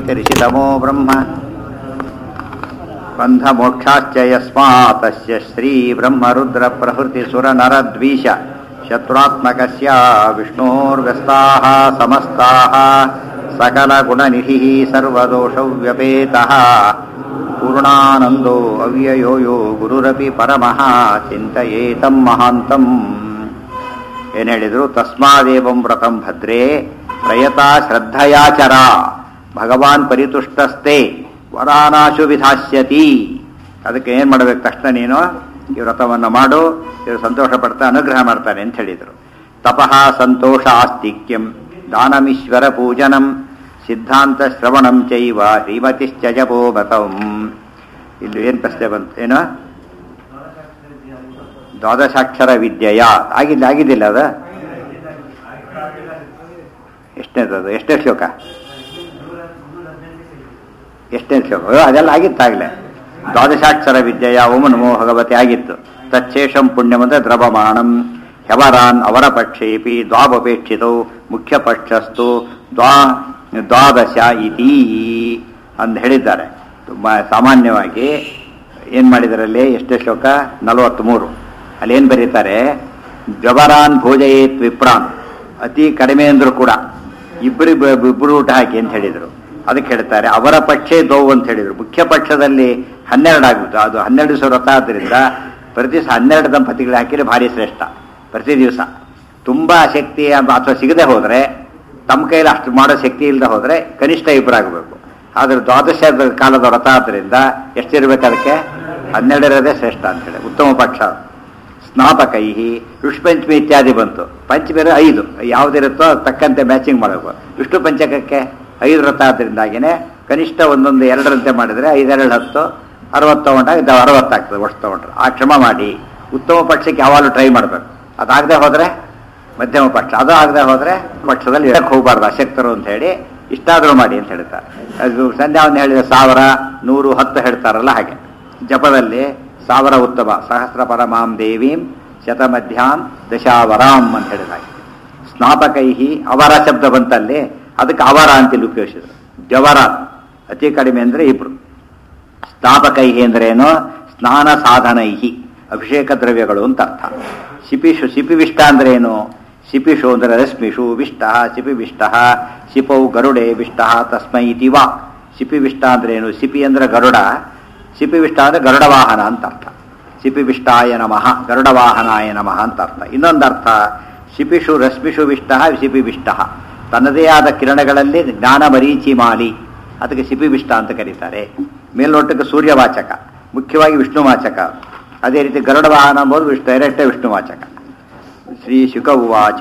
ಜ್ಯೋತಿರಿಷಿತಮೋ ಬ್ರಹ್ಮ ಬಂಧಮೋಕ್ಷಾಶ್ಚ ಯಸ್ಮಾತಸ್ಯ ಶ್ರೀ ಬ್ರಹ್ಮರುದ್ರ ಪ್ರಭೃತಿ ಸುರನರದ್ವೀಷ ಶತ್ರುತ್ಮಕಸ್ಯ ವಿಷ್ಣೋರ್ವ್ಯಸ್ತಾಃ ಸಮಸ್ತಾಃ ಸಕಲಗುಣನಿಧಿಃ ಸರ್ವದೋಷವ್ಯಪೇತಃ ಪೂರ್ಣಾನಂದೋ ಅವ್ಯಯೋ ಯೋ ಗುರುರಪಿ ಪರಮಃ ಚಿಂತಯೇತಂ ಮಹಾಂತಂ ಏನ್ ಹೇಳಿದ್ರು ತಸ್ಮಾದೇವಂ ವ್ರತಂ ಭದ್ರೇ ಪ್ರಯತಾ ಶ್ರದ್ಧಯಾಚರ ಭಗವಾನ್ ಪರಿತುಷ್ಟಸ್ತೆ ವರಾನಾಶು ವಿಧಾಸ್ಯತಿ ಅದಕ್ಕೆ ಏನ್ ಮಾಡಬೇಕು ತಕ್ಷಣ ನೀನು ಈ ವ್ರತವನ್ನು ಮಾಡು ಇವರು ಸಂತೋಷ ಪಡ್ತಾ ಅನುಗ್ರಹ ಮಾಡ್ತಾನೆ ಅಂತ ಹೇಳಿದರು ತಪಃ ಸಂತೋಷ ಆಸ್ತಿಕ್ಯಂ ದಾನಮೀಶ್ವರ ಪೂಜನಂ ಸಿದ್ಧಾಂತ ಶ್ರವಣಂ ಚೈವ ಶ್ರೀಮತಿಶ್ಚ ಜಪೋ ಮತಂ ಇಲ್ಲಿ ಏನು ಪ್ರಶ್ನೆ ಬಂತು ಏನೋ ದ್ವಾದಶಾಕ್ಷರ ವಿದ್ಯೆಯ ಆಗಿಲ್ಲ ಆಗಿದ್ದಿಲ್ಲ ಅದ ಎಷ್ಟನೇದು ಎಷ್ಟನೇ ಶ್ಲೋಕ ಎಷ್ಟನೇ ಶ್ಲೋಕ ಅಯ್ಯೋ, ಅದೆಲ್ಲ ಆಗಿತ್ತಾಗಲೇ ದ್ವಾದಶಾಕ್ಷರ ವಿದ್ಯೆಯ ಓಮ ನಮೋ ಭಗವತಿ ಆಗಿತ್ತು ತಚ್ಚೇಷಂ ಪುಣ್ಯಮಂತ ದ್ರವಮಾಣಂ ಹ್ಯವರಾನ್ ಅವರ ಪಕ್ಷೇಪಿ ದ್ವಾಪೇಕ್ಷಿತೌ ಮುಖ್ಯ ಪಕ್ಷಸ್ತು ದ್ವಾ ದ್ವಾದಶ ಇತಿ ಅಂತ ಹೇಳಿದ್ದಾರೆ ತುಂಬ ಸಾಮಾನ್ಯವಾಗಿ ಏನು ಮಾಡಿದಾರಲ್ಲಿ ಎಷ್ಟೇ ಶ್ಲೋಕ ನಲವತ್ತ್ಮೂರು ಅಲ್ಲಿ ಏನು ಬರೀತಾರೆ ಜಬರಾನ್ ಭೋಜಯೇತ್ ವಿಪ್ರಾನ್ ಅತಿ ಕಡಿಮೆ ಅಂದ್ರು ಕೂಡ ಇಬ್ಬರು ಇಬ್ಬರು ಊಟ ಹಾಕಿ ಅಂತ ಹೇಳಿದರು ಅದಕ್ಕೆ ಹೇಳ್ತಾರೆ ಅವರ ಪಕ್ಷೇ ದೋವು ಅಂತ ಹೇಳಿದರು ಮುಖ್ಯ ಪಕ್ಷದಲ್ಲಿ ಹನ್ನೆರಡು ಆಗ್ಬಿಟ್ಟು ಅದು ಹನ್ನೆರಡು ದಿವಸ ವ್ರತ ಆದ್ದರಿಂದ ಪ್ರತಿ ದಿವಸ ಹನ್ನೆರಡು ದಂಪತಿಗಳು ಹಾಕಿದ್ರೆ ಭಾರಿ ಶ್ರೇಷ್ಠ ಪ್ರತಿ ದಿವಸ ತುಂಬ ಶಕ್ತಿ ಅಥವಾ ಸಿಗದೆ ಹೋದರೆ ತಮ್ಮ ಕೈಲಿ ಅಷ್ಟು ಮಾಡೋ ಶಕ್ತಿ ಇಲ್ಲದೆ ಹೋದರೆ ಕನಿಷ್ಠ ಇಬ್ಬರಾಗಬೇಕು ಆದರೆ ದ್ವಾದಶ ಕಾಲದ ವ್ರತ ಆದ್ದರಿಂದ ಎಷ್ಟಿರ್ಬೇಕು ಅದಕ್ಕೆ ಹನ್ನೆರಡು ಇರೋದೇ ಶ್ರೇಷ್ಠ ಅಂತೇಳಿ ಉತ್ತಮ ಪಕ್ಷ ಸ್ನಾಪಕೈ ಋಷಪಂಚಮಿ ಇತ್ಯಾದಿ ಬಂತು ಪಂಚಮಿ ಐದು ಯಾವುದಿರುತ್ತೋ ಅದು ತಕ್ಕಂತೆ ಮ್ಯಾಚಿಂಗ್ ಮಾಡಬೇಕು ವಿಷ್ಣು ಪಂಚಕಕ್ಕೆ ಐದು ವ್ರತ ಆದ್ದರಿಂದಾಗಿನೇ ಕನಿಷ್ಠ ಒಂದೊಂದು ಎರಡರಂತೆ ಮಾಡಿದರೆ ಐದೆರಡು ಹತ್ತು ಅರವತ್ತು ತಗೊಂಡಾಗ ಇದು ಅರವತ್ತಾಗ್ತದೆ ವರ್ಷ ತಗೊಂಡ್ರೆ ಆ ಕ್ಷಮ ಮಾಡಿ ಉತ್ತಮ ಪಕ್ಷಕ್ಕೆ ಯಾವಾಗಲೂ ಟ್ರೈ ಮಾಡಬೇಕು ಅದಾಗದೆ ಹೋದರೆ ಮಧ್ಯಮ ಪಕ್ಷ ಅದು ಆಗದೆ ಹೋದರೆ ಪಕ್ಷದಲ್ಲಿ ಇಡಕ್ಕೆ ಹೋಗಬಾರ್ದು ಅಶಕ್ತರು ಅಂತ ಹೇಳಿ ಇಷ್ಟಾದರೂ ಮಾಡಿ ಅಂತ ಹೇಳ್ತಾರೆ ಅದು ಸಂಧ್ಯಾವನ್ನು ಹೇಳಿದ ಸಾವಿರ ನೂರು ಹತ್ತು ಹೇಳ್ತಾರಲ್ಲ ಹಾಗೆ ಜಪದಲ್ಲಿ ಸಾವಿರ ಉತ್ತಮ ಸಹಸ್ರ ಪರಮಾಂ ದೇವೀಂ ಶತಮಧ್ಯಾನ್ ದಶಾವರಾಂ ಅಂತ ಹೇಳಿದಾಗ ಸ್ನಾಪಕೈಹಿ ಅವರ ಶಬ್ದ ಬಂತಲ್ಲಿ ಅದಕ್ಕೆ ಅವರ ಅಂತೇಳಿ ಉಪಯೋಗಿಸಿದ್ರು ಜವರ ಅತಿ ಕಡಿಮೆ ಅಂದರೆ ಇಬ್ರು ಸ್ನಾಪಕೈಹಿ ಅಂದ್ರೇನು ಸ್ನಾನ ಸಾಧನೈಹಿ ಅಭಿಷೇಕ ದ್ರವ್ಯಗಳು ಅಂತ ಅರ್ಥ ಶಿಪಿಷು ಶಿಪಿವಿಷ್ಟ ಅಂದ್ರೆ ಏನು ಶಿಪಿಷು ಅಂದರೆ ರಶ್ಮಿಷು ವಿಷ್ಟ ಶಿಪಿವಿಷ್ಟ ಶಿಪೌ ಗರುಡೆ ವಿಷ್ಟ ತಸ್ಮೈ ಇತಿ ವಾ ಶಿಪಿವಿಷ್ಟ ಅಂದ್ರೆ ಏನು ಶಿಪಿ ಅಂದ್ರೆ ಗರುಡ ಶಿಪಿವಿಷ್ಟ ಅಂದ್ರೆ ಗರುಡ ವಾಹನ ಅಂತ ಅರ್ಥ ಶಿಪಿವಿಷ್ಟಾಯ ನಮಃ ಗರುಡ ವಾಹನಾಯ ನಮಃ ಅಂತ ಅರ್ಥ ಇನ್ನೊಂದು ಅರ್ಥ ಶಿಪಿಷು ರಶ್ಮಿಷು ವಿಷ್ಟ ಶಿಪಿವಿಷ್ಟ ತನ್ನದೇ ಆದ ಕಿರಣಗಳಲ್ಲಿ ಜ್ಞಾನ ಮರೀಚಿ ಮಾಲಿ ಅದಕ್ಕೆ ಶಿಪಿವಿಷ್ಟ ಅಂತ ಕರೀತಾರೆ ಮೇಲ್ನೋಟಕ್ಕೆ ಸೂರ್ಯವಾಚಕ ಮುಖ್ಯವಾಗಿ ವಿಷ್ಣುವಾಚಕ ಅದೇ ರೀತಿ ಗರುಡ ವಾಹನ ಅಂಬೋದು ವಿಷ್ಣು ಡೈರೆಕ್ಟೇ ವಿಷ್ಣುವಾಚಕ ಶ್ರೀ ಶುಕ ಉವಾಚ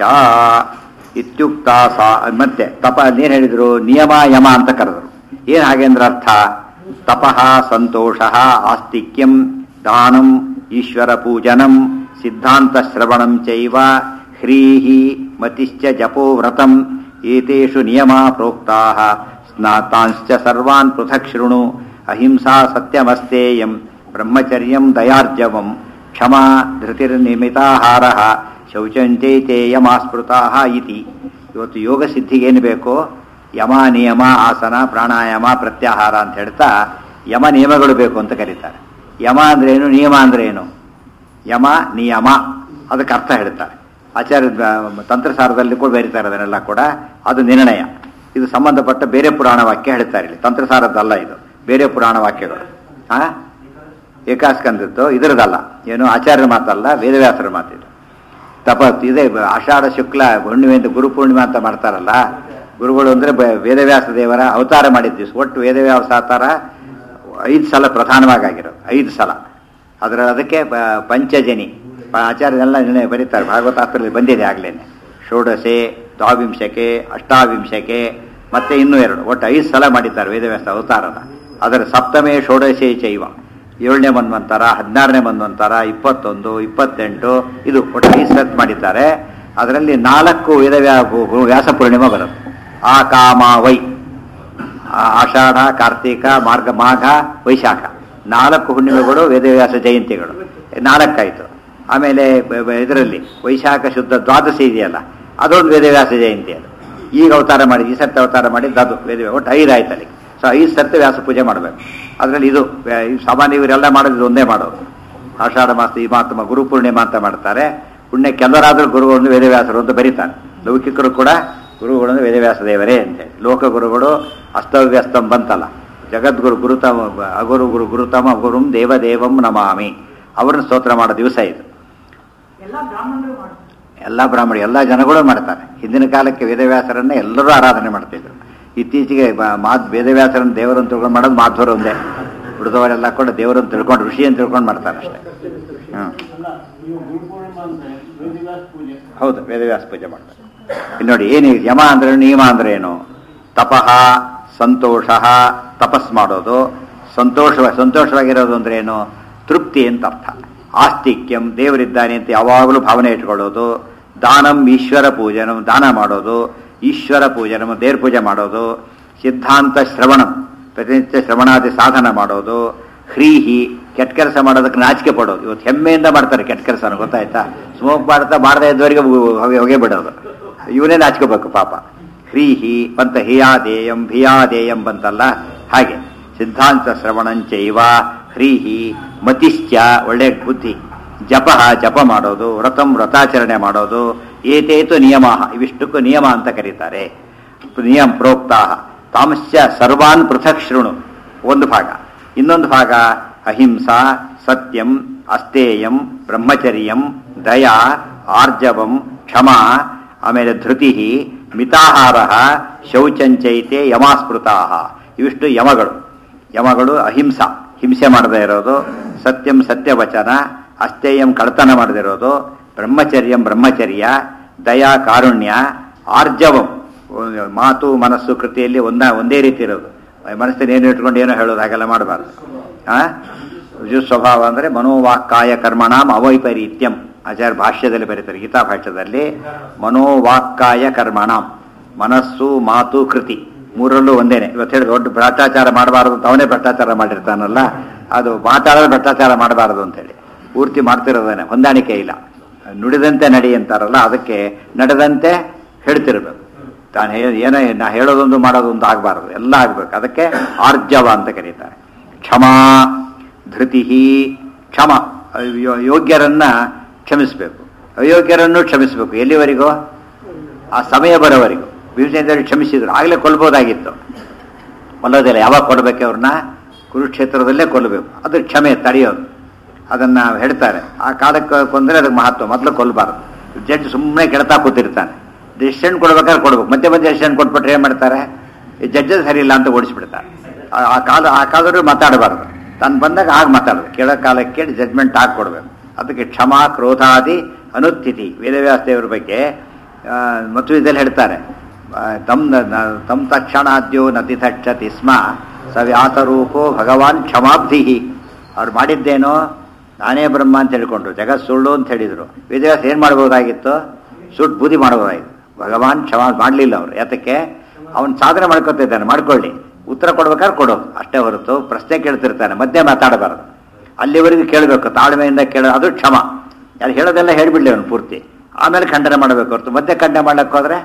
ಇತ್ಯುಕ್ತ ಸಾ ಮತ್ತೆ ತಪ ಏನು ಹೇಳಿದ್ರು ನಿಯಮ ಯಮ ಅಂತ ಕರೆದರು ಏನು ಹಾಗೆ ಅಂದ್ರೆ ಅರ್ಥ ತಪಃ ಸಂತೋಷ ಆಸ್ತಿಕ್ಯಂ ದಾನಂ ಈಶ್ವರ ಪೂಜನಂ ಸಿದ್ಧಾಂತ ಶ್ರವಣಂ ಚೈವ ಹ್ರೀಹಿ ಮತಿಶ್ಚ ಜಪೋ ವ್ರತಂ ಏತೇಷು ನಿಯಮ ಪ್ರೋಕ್ತಾ ಸ್ನಾತಾಂಶ್ಚ ಸರ್ವಾನ್ ಪೃಥಕ್ ಶೃಣು ಅಹಿಂಸಾ ಸತ್ಯಮಸ್ತೇಯಂ ಬ್ರಹ್ಮಚರ್ಯಂ ದಯಾರ್ಜವಂ ಕ್ಷಮಾ ಧೃತಿರ್ನಿಮಿತಾಹಾರ ಶೌಚಂಚೈತೆ ಯಮಾಸ್ಮೃತಾ ಇತಿ ಇವತ್ತು ಯೋಗ ಸಿದ್ಧಿಗೆ ಏನು ಬೇಕೋ ಯಮ ನಿಯಮ ಆಸನ ಪ್ರಾಣಾಯಾಮ ಪ್ರತ್ಯಾಹಾರ ಅಂತ ಹೇಳ್ತಾ ಯಮ ನಿಯಮಗಳು ಬೇಕು ಅಂತ ಕರೀತಾರೆ ಯಮ ಅಂದ್ರೆ ಏನು ನಿಯಮ ಅಂದ್ರೆ ಏನು ಯಮ ನಿಯಮ ಅದಕ್ಕೆ ಅರ್ಥ ಹೇಳ್ತಾರೆ ಆಚಾರ್ಯ ತಂತ್ರಸಾರದಲ್ಲಿ ಕೂಡ ಬರೀತಾರೆ ಅದನ್ನೆಲ್ಲ ಕೂಡ ಅದು ನಿರ್ಣಯ ಇದು ಸಂಬಂಧಪಟ್ಟ ಬೇರೆ ಪುರಾಣ ವಾಕ್ಯ ಹೇಳ್ತಾರೆ ಇಲ್ಲಿ ತಂತ್ರಸಾರದ್ದಲ್ಲ ಇದು ಬೇರೆ ಪುರಾಣ ವಾಕ್ಯಗಳು ಆ ಏಕಾಸ್ಕಂದದ್ದು ಇದರದಲ್ಲ ಏನು ಆಚಾರ್ಯರ ಮಾತಲ್ಲ ವೇದವ್ಯಾಸರ ಮಾತಿದು ತಪ ಇದೆ ಆಷಾಢ ಶುಕ್ಲ ಹುಣ್ಣಿಮೆ ಅಂತ ಗುರು ಪೂರ್ಣಿಮೆ ಅಂತ ಮಾಡ್ತಾರಲ್ಲ ಗುರುಗಳು ಅಂದರೆ ವೇದವ್ಯಾಸ ದೇವರ ಅವತಾರ ಮಾಡಿದ್ವಿ ಒಟ್ಟು ವೇದವ್ಯಾಸ ಅವತಾರ ಐದು ಸಲ ಪ್ರಧಾನವಾಗಿ ಆಗಿರೋದು ಐದು ಸಲ ಅದರ ಅದಕ್ಕೆ ಪ- ಪಂಚಜನಿ ಪ- ಆಚಾರ್ಯರೆಲ್ಲ ನಿರ್ಣಯ ಬರೀತಾರೆ ಭಾಗವತಾಸ್ತ್ರದಲ್ಲಿ ಬಂದಿದೆ ಆಗ್ಲೇನೆ ಷೋಡಶೆ ದ್ವಾವಿಂಶಕೆ ಅಷ್ಟಾವಿಂಶಕೆ ಮತ್ತೆ ಇನ್ನೂ ಎರಡು ಒಟ್ಟು ಐದು ಸಲ ಮಾಡಿದ್ದಾರೆ ವೇದವ್ಯಾಸ ಅವತಾರನ ಅದರ ಸಪ್ತಮೇ ಷೋಡಶೆ ಚೈವ ಏಳನೇ ಮನ್ವಂತರ ಹದಿನಾರನೇ ಮನ್ವಂತರ ಇಪ್ಪತ್ತೊಂದು ಇಪ್ಪತ್ತೆಂಟು ಇದು ಒಟ್ಟು ಐದು ಸತ್ ಮಾಡಿದ್ದಾರೆ ಅದರಲ್ಲಿ ನಾಲ್ಕು ವೇದವ್ಯಾ ವ್ಯಾಸ ಪೂರ್ಣಿಮಾ ಬರುತ್ತೆ ಆ ಕಾಮ ವೈ ಆ- ಆಷಾಢ ಕಾರ್ತೀಕ ಮಾರ್ಗ ಮಾಘ ವೈಶಾಖ ನಾಲ್ಕು ಹುಣ್ಣಿಮೆಗಳು ವೇದವ್ಯಾಸ ಜಯಂತಿಗಳು ನಾಲ್ಕಾಯ್ತು ಆಮೇಲೆ ಇದರಲ್ಲಿ ವೈಶಾಖ ಶುದ್ಧ ದ್ವಾದಶಿ ಇದೆಯಲ್ಲ ಅದೊಂದು ವೇದವ್ಯಾಸ ಜಯಂತಿ ಅದು ಈಗ ಅವತಾರ ಮಾಡಿ ಈ ಸತ್ಯ ಅವತಾರ ಮಾಡಿದ್ದು ಅದು ವೇದ ಒಟ್ಟು ಐದು ಆಯ್ತು ಅಲ್ಲಿ ಸೊ ಐದು ಸರ್ತಿ ವ್ಯಾಸ ಪೂಜೆ ಮಾಡಬೇಕು ಅದರಲ್ಲಿ ಇದು ವ್ಯ- ಈ ಸಾಮಾನ್ಯ ಇವರೆಲ್ಲ ಮಾಡೋದು ಒಂದೇ ಮಾಡೋದು ಆಷಾಢ ಮಾಸ ಈ ಮಾತಮ ಗುರು ಪೂರ್ಣಿಮಾ ಅಂತ ಮಾಡ್ತಾರೆ ಪುಣ್ಯ ಕೆಲವರಾದರೂ ಗುರುಗಳನ್ನು ವೇದವ್ಯಾಸರು ಅಂತ ಬರೀತಾರೆ ಲೌಕಿಕರು ಕೂಡ ಗುರುಗಳನ್ನು ವೇದವ್ಯಾಸ ದೇವರೇ ಅಂತೇಳಿ ಲೋಕ ಗುರುಗಳು ಅಸ್ತವ್ಯಸ್ತಂ ಬಂತಲ್ಲ ಜಗದ್ಗುರು ಗುರುತಮ ಅಗುರು ಗುರು ಗುರುತಮ ಗುರುಂ ದೇವದೇವಂ ನಮಾಮಿ ಅವರನ್ನು ಸ್ತೋತ್ರ ಮಾಡೋ ದಿವಸ ಇದು ಎಲ್ಲ ಬ್ರಾಹ್ಮಣರು ಮಾಡ್ತಾರೆ ಎಲ್ಲ ಬ್ರಾಹ್ಮಣ ಎಲ್ಲ ಜನಗಳು ಮಾಡ್ತಾರೆ ಹಿಂದಿನ ಕಾಲಕ್ಕೆ ವೇದವ್ಯಾಸರನ್ನ ಎಲ್ಲರೂ ಆರಾಧನೆ ಮಾಡ್ತಿದ್ರು ಇತ್ತೀಚೆಗೆ ಬ- ಮಾದ್ ವೇದವ್ಯಾಸರನ್ನ ದೇವರನ್ನು ತಿಳ್ಕೊಂಡು ಮಾಡೋದು ಮಾಧ್ವರು ಒಂದೇ ಉಳಿದವರೆಲ್ಲ ಕೂಡ ದೇವರನ್ನು ತಿಳ್ಕೊಂಡು ಋಷಿ ಅಂತ ತಿಳ್ಕೊಂಡು ಮಾಡ್ತಾರೆ ಅಷ್ಟೇ ಹ್ಮ್ ಅಲ್ಲ ನೀವು ಗುರುಪೂರ್ಣಿಮಾ ಅಂದ್ರೆ ವೇದಿವ್ಯಾಸ ಪೂಜೆ ಹೌದು ವೇದವ್ಯಾಸ ಪೂಜೆ ಮಾಡ್ತಾರೆ ಇಲ್ಲಿ ನೋಡಿ ಏನು ಯಮ ಅಂದ್ರೆ ನಿಯಮ ಅಂದ್ರೆ ಏನು ತಪಃ ಸಂತೋಷ ತಪಸ್ ಮಾಡೋದು ಸಂತೋಷ ಸಂತೋಷವಾಗಿರೋದು ಅಂದ್ರೆ ಏನು ತೃಪ್ತಿ ಅಂತ ಅರ್ಥ ಆಸ್ತಿಕ್ಯಂ ದೇವರಿದ್ದಾನೆ ಅಂತ ಯಾವಾಗಲೂ ಭಾವನೆ ಇಟ್ಕೊಳ್ಳೋದು ದಾನಂ ಈಶ್ವರ ಪೂಜನಂ ದಾನ ಮಾಡೋದು ಈಶ್ವರ ಪೂಜನಂ ದೇವ್ರ ಪೂಜೆ ಮಾಡೋದು ಸಿದ್ಧಾಂತ ಶ್ರವಣಂ ಪ್ರತಿನಿತ್ಯ ಶ್ರವಣಾದಿ ಸಾಧನ ಮಾಡೋದು ಹ್ರೀಹಿ ಕೆಟ್ಟ ಕೆಲಸ ಮಾಡೋದಕ್ಕೆ ನಾಚಿಕೆ ಪಡೋದು ಇವತ್ತು ಹೆಮ್ಮೆಯಿಂದ ಮಾಡ್ತಾರೆ ಕೆಟ್ಟ ಕೆಲಸನ ಗೊತ್ತಾಯ್ತಾ ಸ್ಮೋಕ್ ಮಾಡ್ತಾ ಮಾಡದೇ ಇದ್ದವರಿಗೆ ಹೊಗೆ ಹೊಗೆ ಬಿಡೋದು ಇವನೇ ನಾಚ್ಕೋಬೇಕು ಪಾಪ ಹ್ರೀಹಿ ಬಂತ ಹಿಯಾದೇಯಂ ಭಿಯಾದೇಯಂ ಬಂತಲ್ಲ ಹಾಗೆ ಸಿದ್ಧಾಂತ ಶ್ರವಣಂಚೈವ ಹ್ರೀಹಿ ಮತಿಶ್ಚ ಒಳ್ಳೆ ಬುದ್ಧಿ ಜಪ ಜಪ ಮಾಡೋದು ವ್ರತಂ ವ್ರತಾಚರಣೆ ಮಾಡೋದು ಏತೇತು ನಿಯಮ ಇವಿಷ್ಟಕ್ಕೂ ನಿಯಮ ಅಂತ ಕರೀತಾರೆ ನಿಯಮ ಪ್ರೋಕ್ತಾ ತಾಮಸ್ಯ ಸರ್ವಾನ್ ಪೃಥಕ್ ಶೃಣು ಒಂದು ಭಾಗ ಇನ್ನೊಂದು ಭಾಗ ಅಹಿಂಸಾ ಸತ್ಯಂ ಅಸ್ತೇಯಂ ಬ್ರಹ್ಮಚರ್ಯಂ ದಯಾ ಆರ್ಜವಂ ಕ್ಷಮಾ ಆಮೇಲೆ ಧೃತಿ ಮಿತಾಹಾರ ಶೌಚಂಚೈತೆ ಯಮಾಸ್ಮೃತಾ ಇವಿಷ್ಟು ಯಮಗಳು ಯಮಗಳು ಅಹಿಂಸಾ ಹಿಂಸೆ ಮಾಡದೇ ಇರೋದು ಸತ್ಯಂ ಸತ್ಯವಚನ ಅಸ್ತೇಯಂ ಕಳ್ತನ ಮಾಡದೇ ಇರೋದು ಬ್ರಹ್ಮಚರ್ಯಂ ಬ್ರಹ್ಮಚರ್ಯ ದಯಾ ಕಾರುಣ್ಯ ಆರ್ಜವಂ ಮಾತು ಮನಸ್ಸು ಕೃತಿಯಲ್ಲಿ ಒಂದ ಒಂದೇ ರೀತಿ ಇರೋದು ಮನಸ್ಸಿನ ಏನು ಇಟ್ಕೊಂಡು ಏನೋ ಹೇಳೋದು ಹಾಗೆಲ್ಲ ಮಾಡಬಾರ್ದು ಆ ರುಜು ಸ್ವಭಾವ ಅಂದರೆ ಮನೋವಾಕ್ಕಾಯ ಕರ್ಮಣಾಂ ಅವೈಪರೀತ್ಯಂ ಆಚಾರ್ಯ ಭಾಷ್ಯದಲ್ಲಿ ಬರೀತಾರೆ ಗೀತಾ ಭಾಷ್ಯದಲ್ಲಿ ಮನೋವಾಕ್ಕಾಯ ಕರ್ಮಣಾಂ ಮನಸ್ಸು ಮಾತು ಕೃತಿ ಮೂರಲ್ಲೂ ಒಂದೇನೆ ಇವತ್ತು ಹೇಳಿ ದೊಡ್ಡ ಭ್ರಷ್ಟಾಚಾರ ಮಾಡಬಾರದು ಅಂತ ಅವನೇ ಭ್ರಷ್ಟಾಚಾರ ಮಾಡಿರ್ತಾನಲ್ಲ ಅದು ಮಾತಾಡೋದು ಭ್ರಷ್ಟಾಚಾರ ಮಾಡಬಾರದು ಅಂತೇಳಿ ಪೂರ್ತಿ ಮಾಡ್ತಿರೋದೇನೆ ಹೊಂದಾಣಿಕೆ ಇಲ್ಲ ನುಡಿದಂತೆ ನಡಿ ಅಂತಾರಲ್ಲ ಅದಕ್ಕೆ ನಡೆದಂತೆ ಹೇಳ್ತಿರ್ಬೇಕು ತಾನು ಹೇ ಏನೋ ನಾ ಹೇಳೋದೊಂದು ಮಾಡೋದೊಂದು ಆಗಬಾರದು ಎಲ್ಲ ಆಗ್ಬೇಕು ಅದಕ್ಕೆ ಆರ್ಜವ ಅಂತ ಕರೀತಾರೆ ಕ್ಷಮಾ ಧೃತಿ ಕ್ಷಮ ಯೋ- ಯೋಗ್ಯರನ್ನ ಕ್ಷಮಿಸಬೇಕು ಅಯೋಗ್ಯರನ್ನು ಕ್ಷಮಿಸಬೇಕು ಎಲ್ಲಿವರೆಗೂ ಆ ಸಮಯ ಬರೋವರೆಗೂ ಭೀಮಸೇನದೇವರು ಕ್ಷಮಿಸಿದ್ರು ಆಗಲೇ ಕೊಲ್ಬೋದಾಗಿತ್ತು ಕೊಲ್ಲೋದಿಲ್ಲ ಯಾವಾಗ ಕೊಲ್ಲಬೇಕು ಅವ್ರನ್ನ ಕುರುಕ್ಷೇತ್ರದಲ್ಲೇ ಕೊಲ್ಲಬೇಕು ಅದು ಕ್ಷಮೆ ತಡೆಯೋದು ಅದನ್ನ ಹೇಳ್ತಾರೆ ಆ ಕಾಲಕ್ಕೆ ಕೊಂದ್ರೆ ಅದಕ್ಕೆ ಮಹತ್ವ ಮೊದಲು ಕೊಲ್ಲಬಾರ್ದು ಜಡ್ಜ್ ಸುಮ್ಮನೆ ಕೆಡ್ತಾ ಕೂತಿರ್ತಾನೆ ಡಿಸಿಷನ್ ಕೊಡ್ಬೇಕಾದ್ರೆ ಕೊಡ್ಬೇಕು ಮತ್ತೆ ಮತ್ತೆ ಡಿಸಿಷನ್ ಕೊಟ್ಬಿಟ್ರೆ ಏನ್ ಮಾಡ್ತಾರೆ ಈ ಜಡ್ಜಸ್ ಸರಿ ಇಲ್ಲ ಅಂತ ಓಡಿಸ್ಬಿಡ್ತಾರೆ ಆ- ಆ ಕಾಲ ಆ ಕಾಲದವ್ರು ಮಾತಾಡಬಾರ್ದು ತಾನು ಬಂದಾಗ ಆಗ ಮಾತಾಡೋದು ಕೇಳೋ ಕಾಲಕ್ಕೆ ಕೇಳಿ ಜಡ್ಜ್ಮೆಂಟ್ ಆಗಿ ಕೊಡ್ಬೇಕು ಅದಕ್ಕೆ ಕ್ಷಮಾ ಕ್ರೋಧಾದಿ ಅನುತ್ತಿಥಿ ವೇದವ್ಯಾಸ ದೇವರ ಬಗ್ಗೆ ಆ, ಮತ್ತು ಇದರಲ್ಲಿ ಹೇಳ್ತಾರೆ ಆ, ತಮ್ ನ- ತಮ್ ತಕ್ಷಣಾದ್ಯೋ ನತಿ ತಕ್ಷತಿ ಸ್ಮ ಸ ವ್ಯಾಸರೂಪೋ ಭಗವಾನ್ ಕ್ಷಮಾಬ್ಧಿ ಅವ್ರು ಮಾಡಿದ್ದೇನೋ ನಾನೇ ಬ್ರಹ್ಮ ಅಂತ ಹೇಳ್ಕೊಂಡ್ರು ಜಗತ್ ಸುಳ್ಳು ಅಂತ ಹೇಳಿದ್ರು ವೇದವ್ಯಾಸ ಏನ್ ಮಾಡ್ಬೋದಾಗಿತ್ತು ಸುಟ್ಟು ಬೂದಿ ಮಾಡ್ಬೋದಾಗಿತ್ತು ಭಗವಾನ್ ಕ್ಷಮಾ ಮಾಡಲಿಲ್ಲ ಅವರು ಯಾತಕ್ಕೆ ಅವನು ಸಾಧನೆ ಮಾಡ್ಕೊತಿದ್ದಾನೆ ಮಾಡ್ಕೊಳ್ಳಿ ಉತ್ತರ ಕೊಡ್ಬೇಕಾದ್ರೆ ಕೊಡೋದು ಅಷ್ಟೇ ಹೊರತು ಪ್ರಶ್ನೆ ಕೇಳ್ತಿರ್ತಾನೆ ಮಧ್ಯೆ ಮಾತಾಡಬಾರದು ಅಲ್ಲಿವರೆಗೂ ಕೇಳಬೇಕು ತಾಳ್ಮೆಯಿಂದ ಕೇಳೋ ಅದು ಕ್ಷಮ ಯಾರು ಹೇಳೋದೆಲ್ಲ ಹೇಳ್ಬಿಡ್ಲಿ ಅವನು ಪೂರ್ತಿ ಆಮೇಲೆ ಖಂಡನೆ ಮಾಡಬೇಕು ಹೊರತು ಮಧ್ಯೆ ಖಂಡನೆ ಮಾಡಕ್ಕೆ ಹೋದ್ರೆ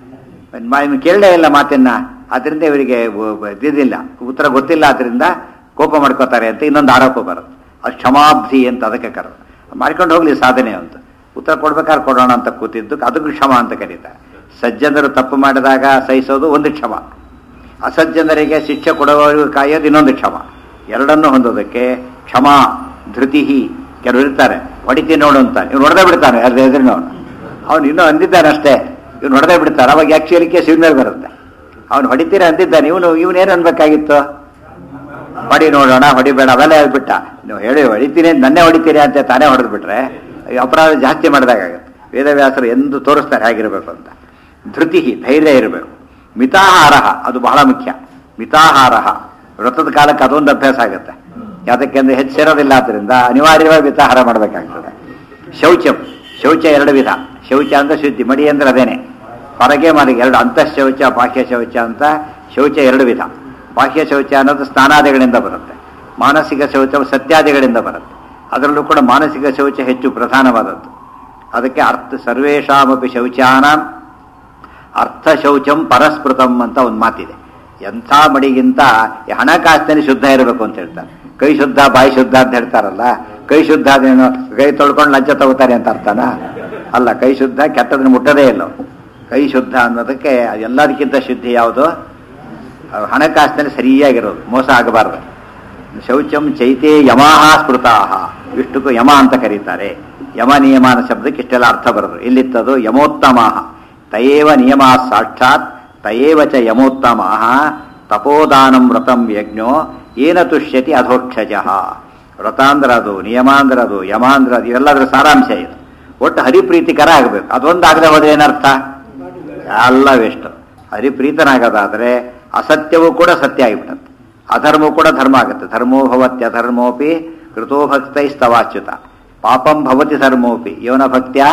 ಮ- ಇವ್ನು ಕೇಳಲೇ ಇಲ್ಲ ಮಾತನ್ನ ಅದರಿಂದ ಇವರಿಗೆ ವ- ವ- ಇದಿಲ್ಲ ಉತ್ತರ ಗೊತ್ತಿಲ್ಲ ಅದರಿಂದ ಕೋಪ ಮಾಡ್ಕೋತಾರೆ ಅಂತ ಇನ್ನೊಂದು ಆರೋಪ ಬರುತ್ತೆ ಅದು ಕ್ಷಮಾಬ್ಧಿ ಅಂತ ಅದಕ್ಕೆ ಕರೆದು ಮಾಡ್ಕೊಂಡು ಹೋಗ್ಲಿ ಸಾಧನೆ ಅಂತ ಉತ್ತರ ಕೊಡ್ಬೇಕಾದ್ರೆ ಕೊಡೋಣ ಅಂತ ಕೂತಿದ್ದು ಅದಕ್ಕೂ ಕ್ಷಮ ಅಂತ ಕರೀತಾರೆ ಸಜ್ಜನರು ತಪ್ಪು ಮಾಡಿದಾಗ ಸಹಿಸೋದು ಒಂದು ಕ್ಷಮ ಅಸಜ್ಜನರಿಗೆ ಶಿಕ್ಷೆ ಕೊಡುವವರಿಗೂ ಕಾಯೋದು ಇನ್ನೊಂದು ಕ್ಷಮ ಎರಡನ್ನೂ ಹೊಂದೋದಕ್ಕೆ ಕ್ಷಮ ಧೃತಿ ಕೆಲವರು ಇರ್ತಾರೆ ಹೊಡಿತೀನಿ ನೋಡು ಅಂತ ಇವ್ನು ಹೊಡೆದೇ ಬಿಡ್ತಾನೆ ಯಾರು ಎದುರಿನವನು ಅವನು ಇನ್ನೂ ಅಂದಿದ್ದಾನೆ ಅಷ್ಟೇ ಇವ್ನು ಹೊಡೆದೇ ಬಿಡ್ತಾನೆ ಅವಾಗ ಆಕ್ಚುಲಿ ಕೇಸ್ ಇವ್ನ ಮೇಲೆ ಬರುತ್ತೆ ಅವ್ನು ಹೊಡಿತೀರ ಅಂದಿದ್ದಾನೆ ಇವನು ಇವನೇನು ಅನ್ಬೇಕಾಗಿತ್ತು ಹೊಡಿ ನೋಡೋಣ ಹೊಡಿಬೇಡ ಅವೆಲ್ಲ ಹೇಳ್ಬಿಟ್ಟ ನೀವು ಹೇಳಿ ಹೊಡಿತೀನಿ ಅಂತ ನನ್ನೇ ಹೊಡಿತೀರಿ ಅಂತ ತಾನೇ ಹೊಡೆದು ಬಿಟ್ರೆ ಈ ಅಪರಾಧ ಜಾಸ್ತಿ ಮಾಡಿದಾಗುತ್ತೆ ವೇದವ್ಯಾಸರು ಎಂದು ತೋರಿಸ್ತಾರೆ ಹೇಗಿರಬೇಕು ಅಂತ ಧೃತಿ ಧೈರ್ಯ ಇರಬೇಕು ಮಿತಾಹಾರ ಅದು ಬಹಳ ಮುಖ್ಯ ಮಿತಾಹಾರ ವ್ರತದ ಕಾಲಕ್ಕೆ ಅದೊಂದು ಅಭ್ಯಾಸ ಆಗುತ್ತೆ ಯಾತಕ್ಕೆಂದ್ರೆ ಹೆಚ್ಚಿರೋದಿಲ್ಲ ಆದ್ರಿಂದ ಅನಿವಾರ್ಯವಾಗಿ ಮಿತಾಹಾರ ಮಾಡಬೇಕಾಗ್ತದೆ ಶೌಚಂ ಶೌಚ ಎರಡು ವಿಧ ಶೌಚ ಅಂದ್ರೆ ಶುದ್ಧಿ ಮಡಿ ಅಂದ್ರೆ ಅದೇನೆ ಹೊರಗೆ ಮನೆಗೆ ಎರಡು ಅಂತಃ ಶೌಚ ಬಾಹ್ಯ ಶೌಚ ಅಂತ ಶೌಚ ಎರಡು ವಿಧ ಬಾಹ್ಯ ಶೌಚ ಅನ್ನೋದು ಸ್ನಾನಾದಿಗಳಿಂದ ಬರುತ್ತೆ ಮಾನಸಿಕ ಶೌಚ ಸತ್ಯಾದಿಗಳಿಂದ ಬರುತ್ತೆ ಅದರಲ್ಲೂ ಕೂಡ ಮಾನಸಿಕ ಶೌಚ ಹೆಚ್ಚು ಪ್ರಧಾನವಾದದ್ದು ಅದಕ್ಕೆ ಅರ್ಥ ಸರ್ವೇಷಾಮಪಿ ಶೌಚಾನಾಂ ಅರ್ಥ ಶೌಚಂ ಪರಸ್ಪೃತಂ ಅಂತ ಒಂದು ಮಾತಿದೆ ಎಂಥ ಮಡಿಗಿಂತ ಈ ಹಣಕಾಸಿನಲ್ಲಿ ಶುದ್ಧ ಇರಬೇಕು ಅಂತ ಹೇಳ್ತಾರೆ ಕೈ ಶುದ್ಧ ಬಾಯಿ ಶುದ್ಧ ಅಂತ ಹೇಳ್ತಾರಲ್ಲ ಕೈ ಶುದ್ಧ ಅದೇನು ಕೈ ತೊಳ್ಕೊಂಡು ಲಂಚ ತಗೋತಾರೆ ಅಂತ ಅರ್ಥನ ಅಲ್ಲ ಕೈ ಶುದ್ಧ ಕೆಟ್ಟದನ್ನ ಮುಟ್ಟದೇ ಇಲ್ಲ ಅವ್ರು. ಕೈ ಶುದ್ಧ ಅನ್ನೋದಕ್ಕೆ ಎಲ್ಲದಕ್ಕಿಂತ ಶುದ್ಧಿ ಯಾವುದು ಅದು ಹಣಕಾಸಿನಲ್ಲಿ ಸರಿಯಾಗಿರೋದು ಮೋಸ ಆಗಬಾರ್ದು ಶೌಚಂ ಚೈತೆ ಯಮಾಹ ಸ್ಮೃತಾಹ ಇಷ್ಟಕ್ಕೂ ಯಮ ಅಂತ ಕರೀತಾರೆ ಯಮ ನಿಯಮಾನ ಶಬ್ದಕ್ಕೆ ಇಷ್ಟೆಲ್ಲ ಅರ್ಥ ಬರೋದು ಎಲ್ಲಿತ್ತದು ಯಮೋತ್ತಮಾಹ ತಯೇವ ನಿಯಮ ಸಾಕ್ಷಾತ್ ತಯೇವ ಚ ಯಮೋತ್ತಮಾಹ ತಪೋದಾನಂ ವ್ರತಂ ಯಜ್ಞೋ ಏನ ತುಷ್ಯತಿ ಅಧೋಕ್ಷಜ ವ್ರತ ಅಂದ್ರೆ ಅದು ನಿಯಮ ಅಂದ್ರೆ ಅದು ಯಮ ಅಂದ್ರೆ ಅದು ಇವೆಲ್ಲದರ ಸಾರಾಂಶ ಇದು ಒಟ್ಟು ಹರಿಪ್ರೀತಿಕರ ಆಗಬೇಕು ಅದೊಂದು ಆಗದೆ ಹೋದ್ರೆ ಏನರ್ಥ ಎಲ್ಲ ವೆಸ್ಟ್ ಹರಿಪ್ರೀತನಾಗೋದಾದ್ರೆ ಅಸತ್ಯವೂ ಕೂಡ ಸತ್ಯ ಆಗಿಬಿಡುತ್ತೆ ಅಧರ್ಮವೂ ಕೂಡ ಧರ್ಮ ಆಗುತ್ತೆ ಧರ್ಮೋ ಭವತ್ಯ ಧರ್ಮೋಪಿ ಕೃತೋ ಭಕ್ತೈಸ್ತವಾಚ್ಯುತ ಪಾಪಂ ಭವತಿ ಧರ್ಮೋಪಿ ಯೋನ ಭಕ್ತ್ಯ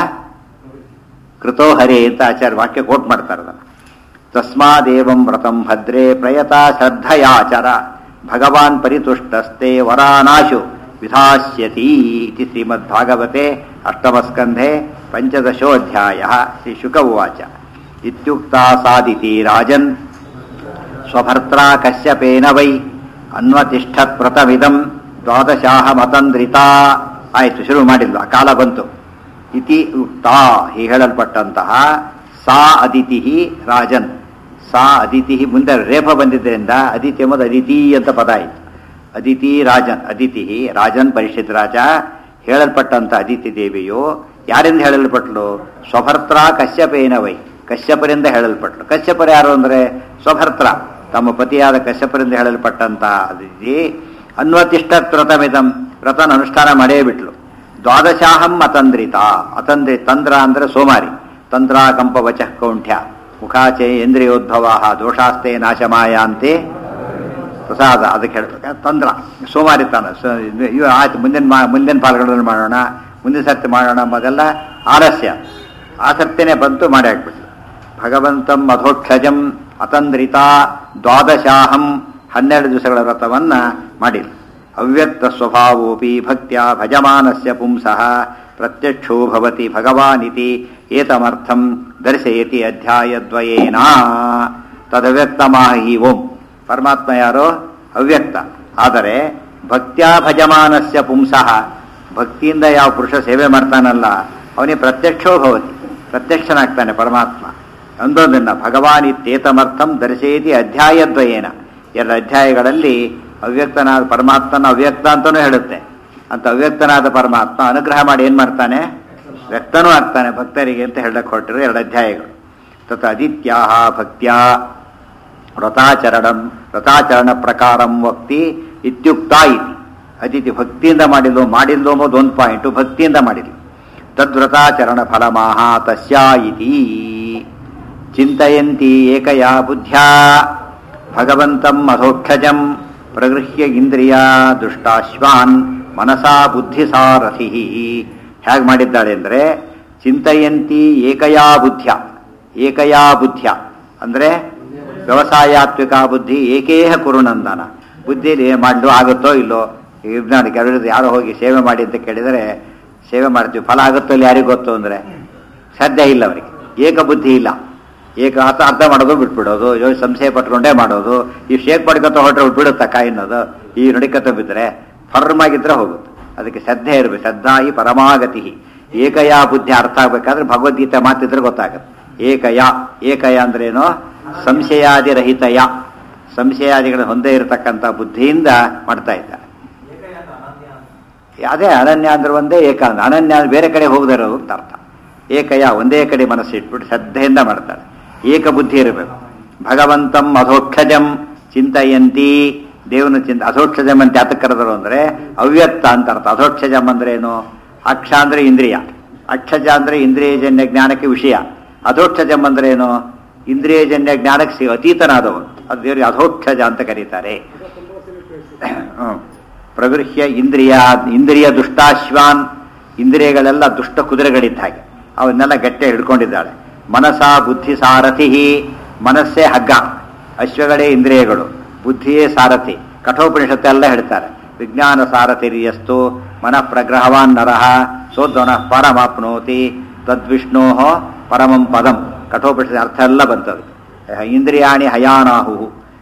ಕೃತೋ ಹರಿ ಅಂತ ಆಚಾರ್ಯ ವಾಕ್ಯ ಕೋಟ್ ಮಾಡ್ತಾರೆ ಅದನ್ನ ತಸ್ಮಾದೇವಂ ವ್ರತಂ ಭದ್ರೇ ಪ್ರಯತ ಶ್ರದ್ಧಯಾಚರ ಭಗವಾನ್ ಪರಿತುಷ್ಟಸ್ತೆ ವರಾನಾಶು ವಿಧಾಸ್ಯತಿ ಇತಿ ಶ್ರೀಮದ್ಭಾಗವತೆ ಅಷ್ಟಮಸ್ಕಂಧೆ ಪಂಚದಶೋಧ್ಯಾಯ ಶ್ರೀ ಶುಕ ಉವಾಚ ಇತ್ಯುಕ್ತ ಸಾದಿತಿ ರಾಜನ್ ಸ್ವಭರ್ತ್ರಾ ಕಶ್ಯಪೇನ ವೈ ಅನ್ವತಿಷ್ಠತ್ ವ್ರತಮಿದಂ ದ್ವಾದಶಾಹ ಮತಂದ್ರಿತಾ ಆಯ್ತು ಶುರು ಮಾಡಿಲ್ವ ಕಾಲ ಬಂತು ಇತಿ ಉಕ್ತ ಹೀಗೆ ಹೇಳಲ್ಪಟ್ಟಂತಹ ಸಾ ಅದಿತಿ ರಾಜನ್ ಸಾ ಅದಿತಿ ಮುಂದೆ ರೇಫ ಬಂದಿದ್ದರಿಂದ ಅದಿತಿ ಎಂಬುದು ಅದಿತಿ ಅಂತ ಪದ ಆಯಿತು ಅದಿತಿ ರಾಜನ್ ಅದಿತಿ ರಾಜನ್ ಪರಿಷತ್ ರಾಜ ಹೇಳಲ್ಪಟ್ಟಂತ ಅದಿತಿ ದೇವಿಯು ಯಾರಿಂದ ಹೇಳಲ್ಪಟ್ಲು ಸ್ವಭರ್ತ್ರ ಕಶ್ಯಪೇನ ವೈ ಕಶ್ಯಪರಿಂದ ಹೇಳಲ್ಪಟ್ಲು ಕಶ್ಯಪರ ಯಾರು ಅಂದ್ರೆ ಸ್ವಭರ್ತ್ರ ತಮ್ಮ ಪತಿಯಾದ ಕಶ್ಯಪರಿಂದ ಹೇಳಲ್ಪಟ್ಟಂತ ಅದಿತಿ ಅನ್ವತಿಷ್ಠ ವ್ರತಮಿದಂ ವ್ರತನ ಅನುಷ್ಠಾನ ಮಾಡೇ ಬಿಟ್ಲು ದ್ವಾದಶಾಹಂ ಅತಂದ್ರಿತ ಅತಂದ್ರಿ ತಂದ್ರ ಅಂದ್ರೆ ಸೋಮಾರಿ ತಂತ್ರ ಕಂಪ ವಚ ಕೌಂಠ್ಯ ಮುಖಾಚೆ ಇಂದ್ರಿಯೋದ್ಭವ ದೋಷಾಸ್ತೆ ನಾಶಮಾಯಾಂತೆ ಪ್ರಸಾದ ಅದಕ್ಕೆ ಹೇಳ್ಬೇಕು ತಂದ್ರ ಸೋಮಾರಿತನ ಸ- ಇವು ಆಯ್ತು ಮುಂದಿನ ಮಾ ಮುಂದಿನ ಪಾಲ್ಗಳನ್ನು ಮಾಡೋಣ ಮುಂದಿನ ಸರ್ತಿ ಮಾಡೋಣ ಮೊದಲ ಆಲಸ್ಯ ಆಸಕ್ತಿನೇ ಬಂತು ಮಾಡಿ ಹಾಕ್ಬಿಟ್ಲು ಭಗವಂತಂ ಮಧೋಕ್ಷಜಂ ಅತಂದ್ರಿತ ದ್ವಾದಶಾಹಂ ಹನ್ನೆರಡು ದಿವಸಗಳ ವ್ರತವನ್ನ ಮಾಡಿಲ್ಲ ಅವ್ಯಕ್ತ ಸ್ವಭಾವೋಪಿ ಭಕ್ತ್ಯ ಭಜಮಾನಸ್ಯ ಪುಂಸಃ ಪ್ರತ್ಯಕ್ಷೋ ಭವತಿ ಭಗವಾನಿತಿ ಏತಮರ್ಥಂ ದರ್ಶಯತಿ ಅಧ್ಯಾಯದ್ವಯೇನ ತದವ್ಯಕ್ತಮಾಹಿ ಓಂ ಪರಮಾತ್ಮ ಯಾರೋ ಅವ್ಯಕ್ತ ಆದರೆ ಭಕ್ತ್ಯಾ ಭಜಮಾನಸ್ಯ ಪುಂಸಃ ಭಕ್ತಿಯಿಂದ ಯಾವ ಪುರುಷ ಸೇವೆ ಮಾಡ್ತಾನಲ್ಲ ಅವನಿಗೆ ಪ್ರತ್ಯಕ್ಷೋ ಭವತಿ ಪ್ರತ್ಯಕ್ಷನಾಗ್ತಾನೆ ಪರಮಾತ್ಮ ಒಂದೊಂದನ್ನ ಭಗವಾನ್ ಇತ್ಯೇತಮರ್ಥಂ ದರ್ಶಯತಿ ಅಧ್ಯಾಯದ್ವಯೇನ ಎರಡು ಅಧ್ಯಾಯಗಳಲ್ಲಿ ಅವ್ಯಕ್ತನಾದ ಪರಮಾತ್ಮನ ಅವ್ಯಕ್ತ ಅಂತಲೂ ಹೇಳುತ್ತೆ ಅಂತ ಅವ್ಯಕ್ತನಾದ ಪರಮಾತ್ಮ ಅನುಗ್ರಹ ಮಾಡಿ ಏನ್ ಮಾಡ್ತಾನೆ ವ್ಯಕ್ತನೂ ಆಗ್ತಾನೆ ಭಕ್ತರಿಗೆ ಅಂತ ಹೇಳಕ್ ಹೊರಟಿರೋ ಎರಡು ಅಧ್ಯಾಯಗಳು ತತ್ ಅದಿತ್ಯಾ ಭಕ್ತ್ಯಾ ವ್ರತಾಚರಣಂ ವ್ರತಾಚರಣ ಪ್ರಕಾರಂ ವಕ್ತಿ ಇತ್ಯುಕ್ತ ಇತಿ ಅದಿತಿ ಭಕ್ತಿಯಿಂದ ಮಾಡಿದ್ಲು ಮಾಡಿದ್ಲು ಎಂಬುದು ಒಂದು ಪಾಯಿಂಟು ಭಕ್ತಿಯಿಂದ ಮಾಡಿದ್ಲು ತದ್ವ್ರತಾಚರಣ ಫಲಮಾಹ ತಸ್ಯಾ ಇತಿ ಚಿಂತಯಂತಿ ಏಕಯಾ ಬುದ್ಧ್ಯಾ ಭಗವಂತಂ ಅಧೋಕ್ಷಜಂ ಪ್ರಗೃಹ್ಯ ಇಂದ್ರಿಯ ದುಷ್ಟಾಶ್ವಾನ್ ಮನಸಾ ಬುದ್ಧಿಸಾರಥಿ ಹೇಗೆ ಮಾಡಿದ್ದಾಳೆ ಅಂದರೆ ಚಿಂತಯಂತಿ ಏಕಯಾ ಬುದ್ಧ್ಯ ಏಕಯಾ ಬುದ್ಧ್ಯ ಅಂದರೆ ವ್ಯವಸಾಯಾತ್ವಿಕ ಬುದ್ಧಿ ಏಕೇಹ ಕುರುನಂದನ ಬುದ್ಧಿಲಿ ಮಾಡಲು ಆಗುತ್ತೋ ಇಲ್ಲೋ ಈಗ ನಾನು ಕೆಲವರು ಯಾರೋ ಹೋಗಿ ಸೇವೆ ಮಾಡಿ ಅಂತ ಕೇಳಿದರೆ ಸೇವೆ ಮಾಡ್ತೀವಿ ಫಲ ಆಗುತ್ತೋ ಇಲ್ಲ ಯಾರಿಗೂ ಗೊತ್ತು ಅಂದರೆ ಸಾಧ್ಯ ಇಲ್ಲ ಅವರಿಗೆ ಏಕ ಬುದ್ಧಿ ಇಲ್ಲ ಏಕ ಹತ ಅರ್ಧ ಮಾಡೋದು ಬಿಟ್ಬಿಡೋದು ಯೋ ಸಂಶಯ ಪಟ್ಕೊಂಡೇ ಮಾಡೋದು ಈ ಶೇಕ್ ಪಡ್ಕೊತ ಹೊರಟ್ರೆ ಬಿಡುತ್ತಾ ಕಾಯಿನೋದು ಈ ನಡಿಕತ ಬಿದ್ದರೆ ಫರ್ಮ್ ಆಗಿದ್ರೆ ಹೋಗುತ್ತೆ ಅದಕ್ಕೆ ಶ್ರದ್ಧೆ ಇರಬೇಕು ಶ್ರದ್ಧಾ ಈ ಪರಮಾಗತಿ ಏಕಯಾ ಬುದ್ಧಿ ಅರ್ಥ ಆಗ್ಬೇಕಾದ್ರೆ ಭಗವದ್ಗೀತೆ ಮಾತಿದ್ರೆ ಗೊತ್ತಾಗುತ್ತೆ ಏಕಯ ಏಕಯ ಅಂದ್ರೇನು ಸಂಶಯಾದಿರಹಿತಯ ಸಂಶಯಾದಿಗಳ ಹೊಂದೇ ಇರತಕ್ಕಂಥ ಬುದ್ಧಿಯಿಂದ ಮಾಡ್ತಾ ಇದ್ದಾರೆ ಅದೇ ಅನನ್ಯ ಅಂದ್ರೆ ಒಂದೇ ಏಕ ಅಂದ್ರೆ ಅನನ್ಯ ಅಂದ್ರೆ ಬೇರೆ ಕಡೆ ಹೋಗದೇ ಇರೋದು ಅಂತ ಅರ್ಥ ಏಕಯ ಒಂದೇ ಕಡೆ ಮನಸ್ಸು ಇಟ್ಬಿಟ್ಟು ಶ್ರದ್ಧೆಯಿಂದ ಮಾಡ್ತಾಳೆ ಏಕ ಬುದ್ಧಿ ಇರಬೇಕು ಭಗವಂತಂ ಅಧೋಕ್ಷಜಂ ಚಿಂತಯಂತಿ ದೇವನ ಚಿಂತ ಅಧೋಕ್ಷಜಂ ಅಂತ ಯಾತಕ್ಕೆ ಕರೆದರು ಅಂದ್ರೆ ಅವ್ಯಕ್ತ ಅಂತ ಅರ್ಥ ಅಧೋಕ್ಷಜಂ ಅಂದ್ರೆ ಏನು ಅಕ್ಷ ಅಂದ್ರೆ ಇಂದ್ರಿಯ ಅಕ್ಷಜ ಅಂದ್ರೆ ಇಂದ್ರಿಯಜನ್ಯ ಜ್ಞಾನಕ್ಕೆ ವಿಷಯ ಅಧೋಕ್ಷಜಂ ಅಂದ್ರೆ ಏನು ಇಂದ್ರಿಯಜನ್ಯ ಜ್ಞಾನಕ್ಕೆ ಸಿ- ಅತೀತನಾದವನು ಅದು ದೇವರಿಗೆ ಅಧೋಕ್ಷಜ ಅಂತ ಕರೀತಾರೆ ಹ್ಮ್. ಪ್ರಗೃಹ್ಯ ಇಂದ್ರಿಯ ಇಂದ್ರಿಯ ದುಷ್ಟಾಶ್ವಾನ್ ಇಂದ್ರಿಯಗಳೆಲ್ಲ ದುಷ್ಟ ಕುದುರೆಗಳಿದ್ದ ಹಾಗೆ ಅವನ್ನೆಲ್ಲ ಗಟ್ಟೆ ಹಿಡ್ಕೊಂಡಿದ್ದಾಳೆ ಮನಸ ಬುದ್ಧಿ ಸಾರಥಿ ಮನಸ್ಸೇ ಹಗ್ಗ ಅಶ್ವಗಳೇ ಇಂದ್ರಿಯಗಳು ಬುದ್ಧಿಯೇ ಸಾರಥಿ ಕಠೋಪನಿಷತ್ತೆಲ್ಲ ಹೇಳ್ತಾರೆ ವಿಜ್ಞಾನ ಸಾರಥಿರಿಯಸ್ತು ಮನಃ ಪ್ರಗ್ರಹವಾನ್ ನರಃ ಸೋದ್ವನ ಪರಮಾಪ್ನೋತಿ ತದ್ವಿಷ್ಣೋ ಪರಮಂ ಪದಂ ಕಠೋಪನಿಷತ್ ಅರ್ಥ ಎಲ್ಲ ಬಂತದು ಇಂದ್ರಿಯಾಣಿ ಹಯಾನಾಹು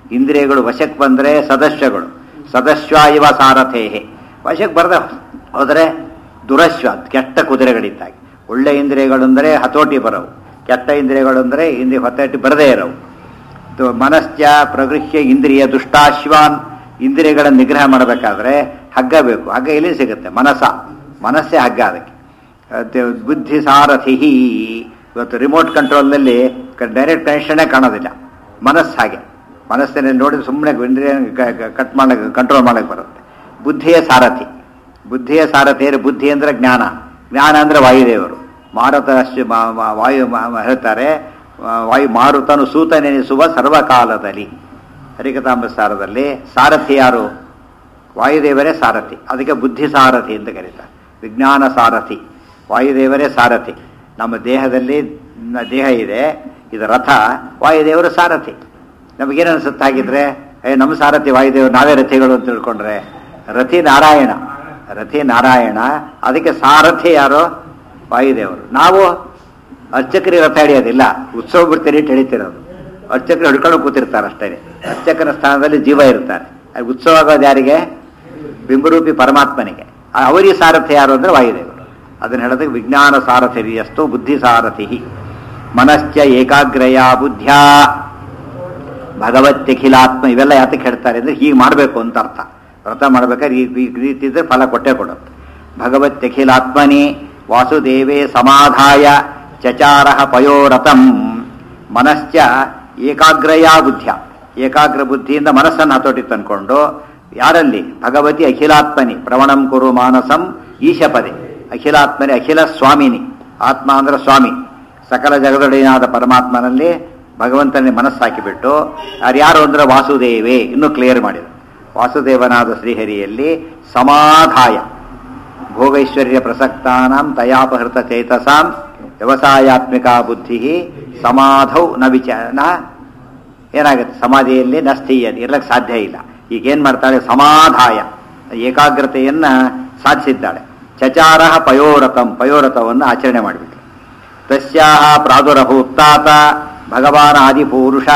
ಇಂದ್ರಿಯಗಳು ವಶಕ್ಕೆ ಬಂದರೆ ಸದಸ್ಯಗಳು ಸದಸ್ಯ ಇವ ಸಾರಥೇಹೆ ವಶಕ್ಕೆ ಬರದ ಹೋದರೆ ದುರಶ್ವ ಕೆಟ್ಟ ಕುದುರೆಗಳಿದ್ದಾಗೆ ಒಳ್ಳೆ ಇಂದ್ರಿಯಗಳು ಅಂದರೆ ಹತೋಟಿ ಬರವು ಕೆಟ್ಟ ಇಂದ್ರಿಯಗಳು ಅಂದರೆ ಇಂದ್ರಿಯ ಹತೋಟಿ ಬರದೇ ಇರವು ತು- ಮನಶ್ಚ ಪ್ರಗೃಹ್ಯ ಇಂದ್ರಿಯ ದುಷ್ಟಾಶ್ವಾನ್ ಇಂದ್ರಿಯಗಳ ನಿಗ್ರಹ ಮಾಡಬೇಕಾದ್ರೆ ಹಗ್ಗ ಬೇಕು ಹಗ್ಗ ಎಲ್ಲಿ ಸಿಗುತ್ತೆ ಮನಸ ಮನಸ್ಸೇ ಹಗ್ಗ ಅದಕ್ಕೆ ಅದೇ ಬುದ್ಧಿ ಸಾರಥಿ ಇವತ್ತು ರಿಮೋಟ್ ಕಂಟ್ರೋಲ್ನಲ್ಲಿ ಡೈರೆಕ್ಟ್ ಕನೆಕ್ಷನ್ನೇ ಕಾಣೋದಿಲ್ಲ ಮನಸ್ಸು ಹಾಗೆ ಮನಸ್ಸಿನಲ್ಲಿ ನೋಡಿದ್ರೆ ಸುಮ್ಮನೆ ಇಂದ್ರಿಯ ಕಟ್ ಮಾಡಕ್ಕೆ ಕಂಟ್ರೋಲ್ ಮಾಡಕ್ಕೆ ಬರುತ್ತೆ ಬುದ್ಧಿಯ ಸಾರಥಿ ಬುದ್ಧಿಯ ಸಾರಥಿ ಅಂದ್ರೆ ಬುದ್ಧಿ ಅಂದ್ರೆ ಜ್ಞಾನ ಜ್ಞಾನ ಅಂದ್ರೆ ವಾಯುದೇವರು ಮಾರುತ ಅಶ್ವ- ಮಾ- ಮಾ- ವಾಯು ಮಾ- ಮಾ- ಹೇಳ್ತಾರೆ ಆ, ವಾಯು ಮಾರುತನು ಸೂತ ನೆನೆಸುವ ಸರ್ವಕಾಲದಲ್ಲಿ ಹರಿಕತಾಂಬಸಾರದಲ್ಲಿ ಸಾರಥಿ ಯಾರು ವಾಯುದೇವರೇ ಸಾರಥಿ ಅದಕ್ಕೆ ಬುದ್ಧಿ ಸಾರಥಿ ಅಂತ ಕರೀತಾರೆ ವಿಜ್ಞಾನ ಸಾರಥಿ ವಾಯುದೇವರೇ ಸಾರಥಿ ನಮ್ಮ ದೇಹದಲ್ಲಿ ನ- ದೇಹ ಇದೆ ಇದು ರಥ ವಾಯುದೇವರು ಸಾರಥಿ ನಮಗೇನು ಅನ್ಸುತ್ತೆ ಹಾಗಿದ್ರೆ ಏ ನಮ್ಮ ಸಾರಥಿ ವಾಯುದೇವರು ನಾವೇ ರಥಿಗಳು ಅಂತ ತಿಳ್ಕೊಂಡ್ರೆ ರಥಿ ನಾರಾಯಣ ರಥಿ ನಾರಾಯಣ ಅದಕ್ಕೆ ಸಾರಥಿ ಯಾರು ವಾಯುದೇವರು ನಾವು ಅರ್ಚಕರಿಗೆ ರಥ ಹಿಡಿಯೋದಿಲ್ಲ ಉತ್ಸವ ಬಿಡ್ತೀರಿ ಅಂತ ಹಿಡಿತಿರೋದು ಅರ್ಚಕರು ಹಿಡ್ಕೊಂಡು ಕೂತಿರ್ತಾರೆ ಅಷ್ಟೇ ಅರ್ಚಕನ ಸ್ಥಾನದಲ್ಲಿ ಜೀವ ಇರ್ತಾರೆ ಅದು ಉತ್ಸವ ಆಗೋದು ಯಾರಿಗೆ ಬಿಂಬರೂಪಿ ಪರಮಾತ್ಮನಿಗೆ ಆ ಅವರಿಗೆ ಸಾರಥಿ ಯಾರು ಅಂದ್ರೆ ವಾಯುದೇವರು ಅದನ್ನ ಹೇಳೋದಕ್ಕೆ ವಿಜ್ಞಾನ ಸಾರಥಿ ಅಷ್ಟು ಬುದ್ಧಿ ಸಾರಥಿ ಮನಶ್ಚ ಏಕಾಗ್ರಯ ಬುದ್ಧ್ಯ ಭಗವತ್ಯಖಿಲಾತ್ಮ ಇವೆಲ್ಲ ಯಾತಕ್ಕೆ ಹೇಳ್ತಾರೆ ಅಂದ್ರೆ ಹೀಗೆ ಮಾಡಬೇಕು ಅಂತ ಅರ್ಥ ವ್ರತ ಮಾಡ್ಬೇಕಾದ್ರೆ ಈ ಈ ರೀತಿ ಇದ್ರೆ ಫಲ ಕೊಟ್ಟೇ ಕೊಡುತ್ತೆ ಭಗವತ್ಯಖಿಲಾತ್ಮನಿ ವಾಸುದೇವೇ ಸಮಾಧಾಯ ಚಚಾರ ಪಯೋರಥಂ ಮನಶ್ಚ ಏಕಾಗ್ರಯ ಬುದ್ಧ್ಯ ಏಕಾಗ್ರ ಬುದ್ಧಿಯಿಂದ ಮನಸ್ಸನ್ನು ಹತೋಟಿ ತಂದ್ಕೊಂಡು ಯಾರಲ್ಲಿ ಭಗವತಿ ಅಖಿಲಾತ್ಮನಿ ಪ್ರವಣಂ ಕುರು ಮಾನಸಂ ಈಶಪದೆ ಅಖಿಲಾತ್ಮನಿ ಅಖಿಲ ಸ್ವಾಮಿನಿ ಆತ್ಮ ಅಂದ್ರೆ ಸ್ವಾಮಿ ಸಕಲ ಜಗದೊಡೆಯನಾದ ಪರಮಾತ್ಮನಲ್ಲಿ ಭಗವಂತನೇ ಮನಸ್ಸಾಕಿಬಿಟ್ಟು ಯಾರು ಅಂದ್ರೆ ವಾಸುದೇವೇ ಇನ್ನೂ ಕ್ಲಿಯರ್ ಮಾಡಿದರು ವಾಸುದೇವನಾದ ಶ್ರೀಹರಿಯಲ್ಲಿ ಸಮಾಧಾಯ ಭೋಗೈಶ್ವರ್ಯ ಪ್ರಸಕ್ತಾನಾಂ ತಯಾಪಹೃತ ಚೇತಸಾಂ ವ್ಯವಸಾಯಾತ್ಮಿಕ ಬುದ್ಧಿ ಸಮಾಧೌ ನ ವಿಚಾರ ಏನಾಗುತ್ತೆ ಸಮಾಧಿಯಲ್ಲಿ ನ ಸ್ಥೀಯತೆ ಇರ್ಲಕ್ಕೆ ಸಾಧ್ಯ ಇಲ್ಲ ಈಗ ಏನ್ ಮಾಡ್ತಾಳೆ ಸಮಾಧಾಯ ಏಕಾಗ್ರತೆಯನ್ನ ಸಾಧಿಸಿದ್ದಾಳೆ ಚಚಾರ ಪಯೋರಥಂ ಪಯೋರಥವನ್ನು ಆಚರಣೆ ಮಾಡಿಬಿಟ್ರು ತಸ್ಯಾಹ ಪ್ರಾದುರಭೂತ್ತಾತ ಭಗವಾನ್ ಆದಿಪೂರುಷ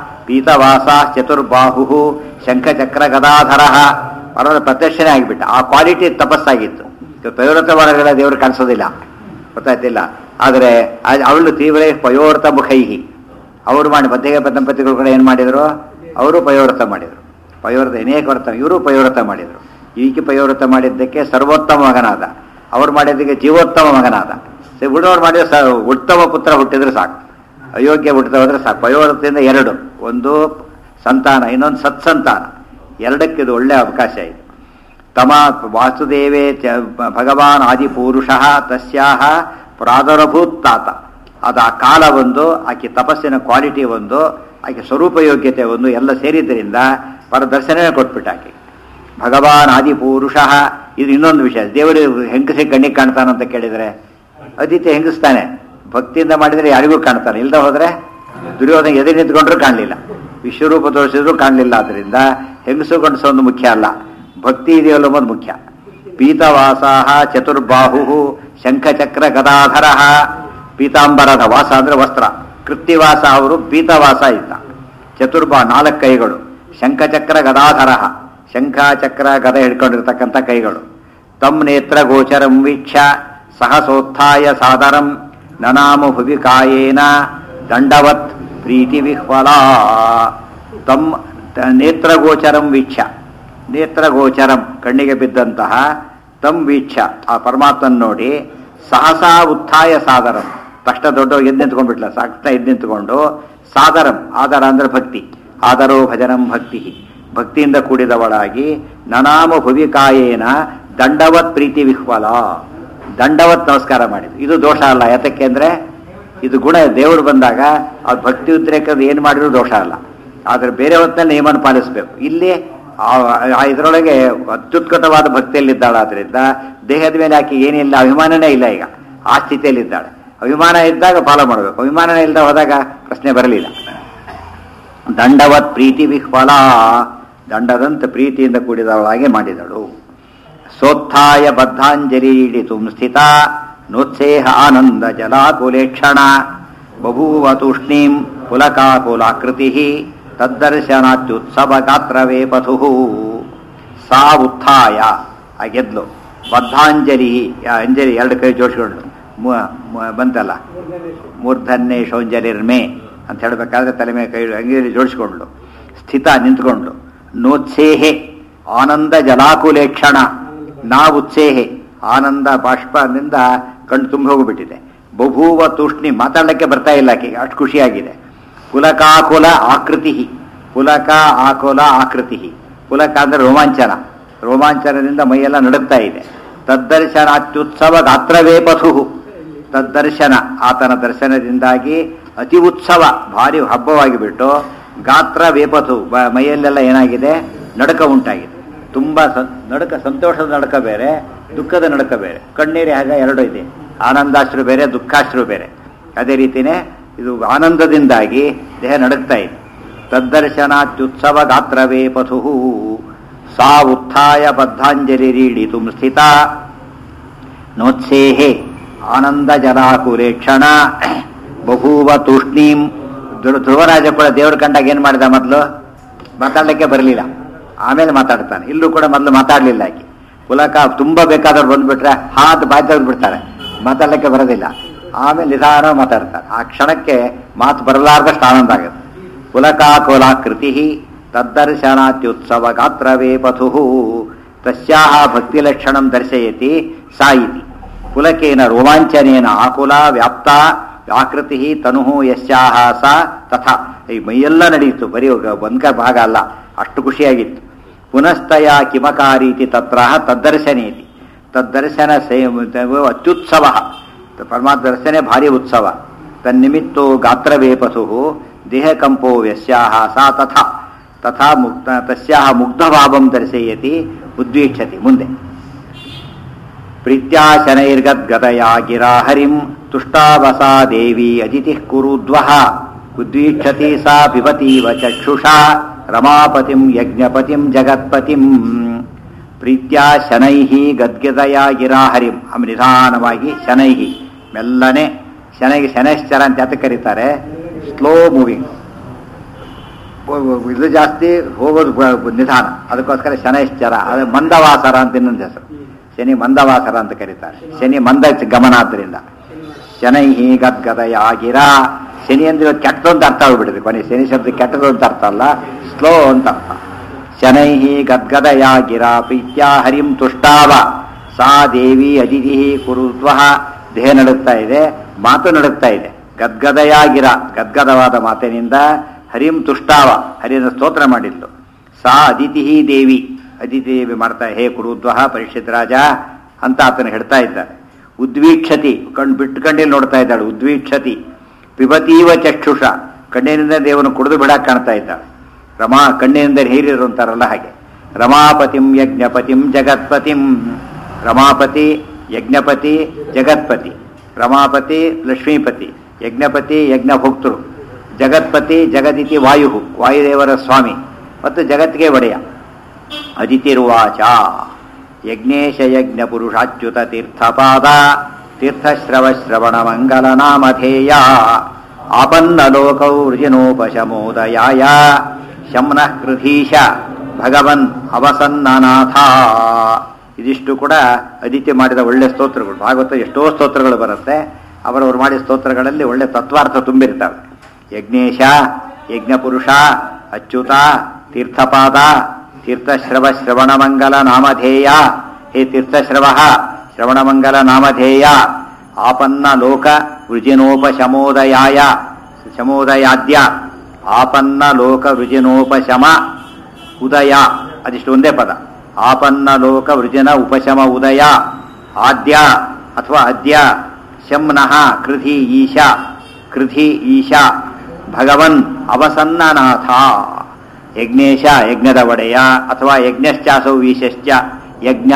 ಪೀತವಾಸ ಚತುರ್ಬಾಹು ಶಂಖಚಕ್ರ ಗದಾಧರ ಪರವಾದ ಪ್ರತ್ಯಕ್ಷನೇ ಆಗಿಬಿಟ್ಟ ಆ ಕ್ವಾಲಿಟಿ ತಪಸ್ಸಾಗಿತ್ತು ಪಯೋರಥ ವರಗಳ ದೇವರು ಕಾಣಿಸೋದಿಲ್ಲ ಗೊತ್ತಾಯ್ತಿಲ್ಲ ಆದರೆ ಅವಳು ತೀವ್ರ ಪಯೋರಥ ಮುಖೈಹಿ ಅವರು ಮಾಡಿ ಮಧ್ಯೆ ದಂಪತಿಗಳು ಕೂಡ ಏನು ಮಾಡಿದರು ಅವರು ಪಯೋವ್ರತ ಮಾಡಿದರು ಪಯೋವ್ರತ ಅನೇಕ ವ್ರತ ಇವರು ಪಯೋವ್ರತ ಮಾಡಿದರು ಈಕೆ ಪಯೋವ್ರತ ಮಾಡಿದ್ದಕ್ಕೆ ಸರ್ವೋತ್ತಮ ಮಗನಾದ ಅವ್ರು ಮಾಡಿದ್ದಕ್ಕೆ ಜೀವೋತ್ತಮ ಮಗನಾದ ಸರಿ ಉಳಿದವ್ರು ಮಾಡಿದ್ರೆ ಸ ಉತ್ತಮ ಪುತ್ರ ಹುಟ್ಟಿದ್ರೆ ಸಾಕು ಅಯೋಗ್ಯ ಹುಟ್ಟಿದ ಹೋದ್ರೆ ಸಾಕು ಪಯೋವ್ರತದಿಂದ ಎರಡು ಒಂದು ಸಂತಾನ ಇನ್ನೊಂದು ಸತ್ಸಂತಾನ ಎರಡಕ್ಕೆ ಇದು ಒಳ್ಳೆಯ ಅವಕಾಶ ಇದೆ ತಮ ವಾಸುದೇವೇ ಚ ಭಗವಾನ್ ಆದಿಪುರುಷ ತಸ್ಯಾಹ ಪ್ರಾದುರಭೂತ್ ತಾತ ಅದು ಆ ಕಾಲ ಒಂದು ಆಕೆ ತಪಸ್ಸಿನ ಕ್ವಾಲಿಟಿ ಒಂದು ಆಕೆ ಸ್ವರೂಪ ಯೋಗ್ಯತೆ ಒಂದು ಎಲ್ಲ ಸೇರಿದ್ದರಿಂದ ಪರ ದರ್ಶನವೇ ಕೊಟ್ಬಿಟ್ಟ ಆಕೆ ಭಗವಾನ್ ಆದಿಪುರುಷ ಇದು ಇನ್ನೊಂದು ವಿಷಯ ದೇವರು ಹೆಂಗಸಿ ಕಣ್ಣಿಗೆ ಕಾಣ್ತಾನಂತ ಕೇಳಿದರೆ ಅದಿತಿ ಹೆಂಗಸ್ತಾನೆ ಭಕ್ತಿಯಿಂದ ಮಾಡಿದರೆ ಯಾರಿಗೂ ಕಾಣ್ತಾನೆ ಇಲ್ದ ಹೋದ್ರೆ ದುರ್ಯೋಧನ ಎದುರು ನಿಂತ್ಕೊಂಡ್ರೂ ಕಾಣಲಿಲ್ಲ ವಿಶ್ವರೂಪ ತೋರಿಸಿದ್ರು ಕಾಣಲಿಲ್ಲ ಆದ್ರಿಂದ ಹೆಂಗಸು ಗಂಡಸು ಒಂದು ಮುಖ್ಯ ಅಲ್ಲ ಭಕ್ತಿ ಇದೆಯಲ್ಲ ಅನ್ನೋದು ಮುಖ್ಯ ಪೀತವಾಸಾಹ ಚತುರ್ಬಾಹು ಶಂಖಚಕ್ರ ಗದಾಧರ ಪೀತಾಂಬರದ ವಾಸ ಅಂದ್ರೆ ವಸ್ತ್ರ ಕೃತ್ತಿವಾಸ ಅವರು ಪೀತವಾಸ ಇದ್ದ ಚತುರ್ಬಾ ನಾಲ್ಕು ಕೈಗಳು ಶಂಖಚಕ್ರ ಗದಾಧರ ಶಂಖ ಚಕ್ರ ಗದ ಹಿಡ್ಕೊಂಡಿರ್ತಕ್ಕಂಥ ಕೈಗಳು ತಮ್ ನೇತ್ರ ಗೋಚರಂ ವೀಕ್ಷ ಸಹಸೋತ್ಥಾಯ ಸಾದರಂ ನನಾಮು ಭುವಿ ಕಾಯೇನ ದಂಡವತ್ ಪ್ರೀತಿ ವಿಹ್ವಲ ತಮ್ ನೇತ್ರಗೋಚರಂ ವೀಕ್ಷ ನೇತ್ರಗೋಚರಂ ಕಣ್ಣಿಗೆ ಬಿದ್ದಂತಹ ತಮ್ ವೀಕ್ಷ ಆ ಪರಮಾತ್ಮನ್ ನೋಡಿ ಸಹಸಾ ಉತ್ಥಾಯ ಸಾದರಂ ತಕ್ಷಣ ದೊಡ್ಡ ಎದ್ದು ನಿಂತ್ಕೊಂಡ್ಬಿಟ್ಲ ಸಾಕ್ತಾ ಎದ್ದು ನಿಂತ್ಕೊಂಡು ಸಾದರಂ ಆದರ ಅಂದ್ರೆ ಭಕ್ತಿ ಆದರೋ ಭಜನಂ ಭಕ್ತಿ ಭಕ್ತಿಯಿಂದ ಕೂಡಿದವಳಾಗಿ ನನಾಮ ಭುವಿಕಾಯೇನ ದಂಡವತ್ ಪ್ರೀತಿ ವಿಹ್ವಲ ದಂಡವತ್ ನಮಸ್ಕಾರ ಮಾಡಿದ್ರು ಇದು ದೋಷ ಅಲ್ಲ ಯಾತಕ್ಕೆ ಅಂದ್ರೆ ಇದು ಗುಣ ದೇವರು ಬಂದಾಗ ಅದು ಭಕ್ತಿ ಉದ್ರೇಕದ ಏನು ಮಾಡಿದ್ರು ದೋಷ ಅಲ್ಲ ಆದರೆ ಬೇರೆ ಹೊತ್ತಿನಲ್ಲಿ ನಿಯಮನ ಪಾಲಿಸಬೇಕು ಇಲ್ಲಿ ಆ ಇದರೊಳಗೆ ಅತ್ಯುತ್ಕಟವಾದ ಭಕ್ತಿಯಲ್ಲಿದ್ದಾಳಾದ್ರಿಂದ ದೇಹದ ಮೇಲೆ ಆಕೆ ಏನಿಲ್ಲ ಅಭಿಮಾನನೇ ಇಲ್ಲ ಈಗ ಆ ಸ್ಥಿತಿಯಲ್ಲಿದ್ದಾಳೆ ಅಭಿಮಾನ ಇದ್ದಾಗ ಫಾಲೋ ಮಾಡಬೇಕು ಅಭಿಮಾನನೇ ಇಲ್ಲದ ಹೋದಾಗ ಪ್ರಶ್ನೆ ಬರಲಿಲ್ಲ ದಂಡವತ್ ಪ್ರೀತಿ ವಿಹ್ವಲ ದಂಡದಂತ ಪ್ರೀತಿಯಿಂದ ಕೂಡಿದವಳಾಗಿ ಮಾಡಿದಳು ಸೋತ್ಥಾಯ ಬದ್ಧಾಂಜಲಿ ಇಡಿತು ಸ್ಥಿತ ನೋತ್ಸೇಹ ಆನಂದ ಜಲಾಕುಲೇಕ್ಷಣ ಬಭೂವ ತೂಷ್ಣೀಂ ಪುಲಕಾಕುಲಾಕೃತಿ ತದ್ದರ್ಶನಾತ್ಯುತ್ಸವ ಗಾತ್ರವೇ ಪಥು ಸಾ ಉತ್ಥಾಯ ಆ ಗೆದ್ಲು ಬದ್ಧಾಂಜಲಿ ಆ ಅಂಜಲಿ ಎರಡು ಕೈ ಜೋಡಿಸ್ಕೊಂಡು ಮು- ಮು- ಬಂತಲ್ಲ ಮೂರ್ಧನ್ಯ ಶೌಂಜಲಿರ್ಮೆ ಅಂತ ಹೇಳಬೇಕಾದ್ರೆ ತಲೆ ಮೇಲೆ ಕೈ ಅಂಗೇಲಿ ಜೋಡಿಸ್ಕೊಂಡ್ಲು ಸ್ಥಿತ ನಿಂತ್ಕೊಂಡ್ಲು ನೋತ್ಸೇಹೆ ಆನಂದ ಜಲಾಕುಲೇಕ್ಷಣ ನಾ ಉತ್ಸೇಹೆ ಆನಂದ ಬಾಷ್ಪದಿಂದ ಕಣ್ಣು ತುಂಬಿ ಹೋಗ್ಬಿಟ್ಟಿದೆ ಬಭೂವ ತೂಷ್ಣಿ ಮಾತಾಡಲಿಕ್ಕೆ ಬರ್ತಾ ಇಲ್ಲ ಆಕೆಗೆ ಅಷ್ಟು ಖುಷಿಯಾಗಿದೆ ಪುಲಕಾಕುಲ ಆಕೃತಿ ಪುಲಕ ಆಕುಲ ಆಕೃತಿ ಪುಲಕ ಅಂದ್ರೆ ರೋಮಾಂಚನ ರೋಮಾಂಚನದಿಂದ ಮೈಯೆಲ್ಲ ನಡುಗ್ತಾ ಇದೆ ತದ್ದರ್ಶನ ಅತ್ಯುತ್ಸವ ಗಾತ್ರವೇ ಪಥು ತದ್ದರ್ಶನ ಆತನ ದರ್ಶನದಿಂದಾಗಿ ಅತಿ ಉತ್ಸವ ಭಾರಿ ಹಬ್ಬವಾಗಿ ಬಿಟ್ಟು ಗಾತ್ರ ವೇಪಥು ಬ- ಮೈಯಲ್ಲೆಲ್ಲ ಏನಾಗಿದೆ ನಡಕ ಉಂಟಾಗಿದೆ ತುಂಬ ಸ- ನಡಕ ಸಂತೋಷದ ನಡಕ ಬೇರೆ ದುಃಖದ ನಡಕ ಬೇರೆ ಕಣ್ಣೀರು ಹಾಗೆ ಎರಡು ಇದೆ ಆನಂದಾಶ್ರು ಬೇರೆ ದುಃಖಾಶ್ರು ಬೇರೆ ಅದೇ ರೀತಿನೇ ಇದು ಆನಂದದಿಂದಾಗಿ ದೇಹ ನಡುಗ್ತಾ ಇದೆ ತದ್ದರ್ಶನಾತ್ಯುತ್ಸವ ಗಾತ್ರವೇ ಪಥು ಸಾ ಉತ್ಥಾಯ ಬದ್ಧಾಂಜಲಿರೀಡಿತು ಸ್ಥಿತ ನೋತ್ಸೇಹೆ ಆನಂದ ಜಲಾಕುರೇಕ್ಷಣ ಬಹೂವ ತೂಷ್ಣೀಂ ಧ್ರು- ಧ್ರುವರಾಜ ಕೂಡ ದೇವ್ರ ಕಂಡಾಗ ಏನು ಮಾಡಿದ ಮೊದಲು ಮಾತಾಡಲಿಕ್ಕೆ ಬರಲಿಲ್ಲ ಆಮೇಲೆ ಮಾತಾಡ್ತಾನೆ ಇಲ್ಲೂ ಕೂಡ ಮೊದಲು ಮಾತಾಡಲಿಲ್ಲ ಆಕೆ ಪುಲಕ ತುಂಬ ಬೇಕಾದವ್ರು ಬಂದ್ಬಿಟ್ರೆ ಹಾತ್ ಬಾಯ್ ತೆಗೆದು ಬಿಡ್ತಾರೆ ಮಾತಾಡಲಿಕ್ಕೆ ಬರೋದಿಲ್ಲ ಆಮೇಲೆ ನಿಧಾನ ಮಾತಾಡ್ತಾರೆ ಆ ಕ್ಷಣಕ್ಕೆ ಮಾತು ಬರಲಾರ್ದಷ್ಟು ಆನಂದ ಆಗುತ್ತೆ ಪುಲಕಾಕುಲಾಕೃತಿ ತದ್ದರ್ಶನಾತ್ಯುತ್ಸವ ಗಾತ್ರವೇ ಪಥು ತಸ್ಯಾಹ ಭಕ್ತಿಲಕ್ಷಣಂ ದರ್ಶಯತಿ ಸಾ ಇತಿ ಪುಲಕೇನ ರೋಮಾಂಚನೇನ ಆಕುಲ ವ್ಯಾಪ್ತ ಆಕೃತಿ ತನು ಯಸ್ಯಾಹ ಸಾ ತಥಾ ಈ ಮೈಯೆಲ್ಲ ನಡೆಯಿತು ಬರೀ ಒಂದ್ಕ ಭಾಗ ಅಲ್ಲ ಅಷ್ಟು ಖುಷಿಯಾಗಿತ್ತು ಪುನಸ್ತಯ ಕಿಮಕಾರೀತಿ ತತ್ರ ತದ್ದರ್ಶನೇತಿ ತದ್ದರ್ಶನ ಸೇ ಅತ್ಯುತ್ಸವ ಪರಮಾತ್ಮ ದರ್ಶನೇ ಭಾರಿ ಉತ್ಸವ ತನ್ನಿಮಿತ್ತೋ ಗಾತ್ರವೇ ಪಥು ದೇಹಕಂಪೋ ವ್ಯಸ್ಯಾಹ ಸಾ ತಥಾ ತಥಾ ಮುಕ್ತ ತಸ್ಯಾಹ ಮುಗ್ಧಭಾವಂ ದರ್ಶಯತಿ ಉದ್ವೀಕ್ಷತಿ ಮುಂದೆ ಪ್ರೀತ್ಯಾ ಶನೈರ್ಗದ್ಗದಯಾ ಗಿರಾ ಹರಿಂ ತುಷ್ಟಾವಸಾ ದೇವಿ ಅಜಿತಿಃ ಕುರುದ್ವಃ ಉದ್ವೀಕ್ಷತಿ ಸಾ ಪಿಬತೀವ ಚಕ್ಷುಷಾ ರಮಾಪತಿಂ ಯಜ್ಞಪತಿಂ ಜಗತ್ಪತಿಂ ಪ್ರೀತ್ಯಾ ಶನೈಃ ಗದ್ಗದಯಾ ಗಿರಾ ಹರಿಂ ಆಮೇಲೆ ನಿಧಾನವಾಗಿ ಶನೈಃ ಮೆಲ್ಲನೆ ಶನೈಗೆ ಶನೈಶ್ಚರ ಅಂತ ಯಾತಕ್ಕೆ ಕರೀತಾರೆ ಸ್ಲೋ ಮೂವಿಂಗ್ ಇದು ಜಾಸ್ತಿ ಹೋಗೋದು ಬ- ನಿಧಾನ ಅದಕ್ಕೋಸ್ಕರ ಶನೈಶ್ಚರ ಅದು ಮಂದವಾಸರ ಅಂತ ಇನ್ನೊಂದು ಹೆಸರು ಶನಿ ಮಂದವಾಸರ ಅಂತ ಕರೀತಾರೆ ಶನಿ ಮಂದ ಗಮನ ಆದ್ದರಿಂದ ಶನೈ ಗದ್ಗದಯಾಗಿರ ಶನಿ ಅಂದ್ರೆ ಇವತ್ತು ಕೆಟ್ಟದು ಅಂತ ಅರ್ಥ ಆಗ್ಬಿಟ್ಟಿದೆ ಕೊನೆ ಶನಿ ಶಬ್ದ ಕೆಟ್ಟದು ಅಂತ ಅರ್ಥ ಅಲ್ಲ ಸ್ಲೋ ಅಂತ ಅರ್ಥ ಶನೈ ಗದ್ಗದಯಾಗಿರ ಪ್ರೀತ್ಯಾ ಹರಿಂ ತುಷ್ಟಾವ ಸಾ ದೇವಿ ಅಜಿತಿ ಕುರುತ್ವ ದೇಹ ನಡುಗ್ತಾ ಇದೆ ಮಾತು ನಡುಗ್ತಾ ಇದೆ ಗದ್ಗದಯಾಗಿರ ಗದ್ಗದವಾದ ಮಾತಿನಿಂದ ಹರಿಂ ತುಷ್ಟಾವ ಹರಿಯನ್ನು ಸ್ತೋತ್ರ ಮಾಡಿದ್ಲು ಸಾ ಅದಿತಿ ದೇವಿ ಅದಿತಿ ದೇವಿ ಮಾಡ್ತಾ ಹೇ ಕುರುದ್ವ ಪರೀಕ್ಷಿತ್ ರಾಜ ಅಂತ ಆತನ ಹೇಳ್ತಾ ಇದ್ದಾರೆ ಉದ್ವೀಕ್ಷತಿ ಕಣ್ ಬಿಟ್ಕಂಡಲ್ಲಿ ನೋಡ್ತಾ ಇದ್ದಾಳೆ ಉದ್ವೀಕ್ಷತಿ ಪಿಬತೀವ ಚಕ್ಷುಷ ಕಣ್ಣಿನಿಂದ ದೇವನು ಕುಡಿದು ಬಿಡಾಕ್ ಕಾಣ್ತಾ ಇದ್ದಾಳೆ ರಮಾ ಕಣ್ಣಿನಿಂದ ಹೀರಿರು ಅಂತಾರಲ್ಲ ಹಾಗೆ ರಮಾಪತಿಂ ಯಜ್ಞಪತಿಂ ಜಗತ್ಪತಿಂ ರಮಾಪತಿ ಯಜ್ಞಪತಿ ಜಗತ್ಪತಿ ರಮಾಪತಿ ಲಕ್ಷ್ಮೀಪತಿ ಯಜ್ಞಪತಿ ಯಜ್ಞಭೋಕ್ತೃ ಜಗತ್ಪತಿ ಜಗದಿತಿ ವಾಯು ವಾಯುದೇವರ ಸ್ವಾಮಿ ಮತ್ತು ಜಗತ್ತಿಗೆ ಒಡೆಯ ಅದಿತಿರುವಾಚ ಯಜ್ಞೇಶ ಯಜ್ಞ ಪುರುಷಾಚ್ಯುತ ತೀರ್ಥಪಾದ ತೀರ್ಥಶ್ರವ ಶ್ರವಣ ಮಂಗಲ ನಾಮಧೇಯ ಆಪನ್ನ ಲೋಕೌ ವೃಜಿನೋಪಶಮೋದಯಾಯ ಶಮ್ನಃ ಕೃಧೀಶ ಭಗವನ್ ಅವಸನ್ನನಾಥ ಇದಿಷ್ಟು ಕೂಡ ಅದಿತಿ ಮಾಡಿದ ಒಳ್ಳೆ ಸ್ತೋತ್ರಗಳು ಭಾಗವತ ಎಷ್ಟೋ ಸ್ತೋತ್ರಗಳು ಬರುತ್ತೆ ಅವರವರು ಮಾಡಿದ ಸ್ತೋತ್ರಗಳಲ್ಲಿ ಒಳ್ಳೆ ತತ್ವಾರ್ಥ ತುಂಬಿರ್ತವೆ ಯಜ್ಞೇಶ ಯಜ್ಞಪುರುಷ ಅಚ್ಯುತ ತೀರ್ಥಪಾದ ತೀರ್ಥಶ್ರವ ಶ್ರವಣಮಂಗಲ ನಾಮಧೇಯ ಹೇ ತೀರ್ಥಶ್ರವ ಶ್ರವಣಮಂಗಲ ನಾಮಧೇಯ ಆಪನ್ನ ಲೋಕ ವೃಜಿನೋಪಶಮೋದಯಾಯ ಶಮೋದಯಾದ್ಯ ಆಪನ್ನ ಲೋಕ ವೃಜಿನೋಪಶಮ ಉದಯ ಅದಿಷ್ಟು ಒಂದೇ ಪದ ಆಪನ್ನ ಲೋಕ ವೃಜನ ಉಪಶಮ ಉದಯ ಆದ್ಯ ಅಥವಾ ಅದ್ಯ ಶಮ್ನಃ ಕೃಧಿ ಈಶ ಕೃಧಿ ಈಶ ಭಗವನ್ ಅವಸನ್ನನಾಥ ಯಜ್ಞೇಶ ಯಜ್ಞದ ಒಡೆಯ ಅಥವಾ ಯಜ್ಞಶ್ಚಾಸೌ ಈಶಶ್ಚ ಯಜ್ಞ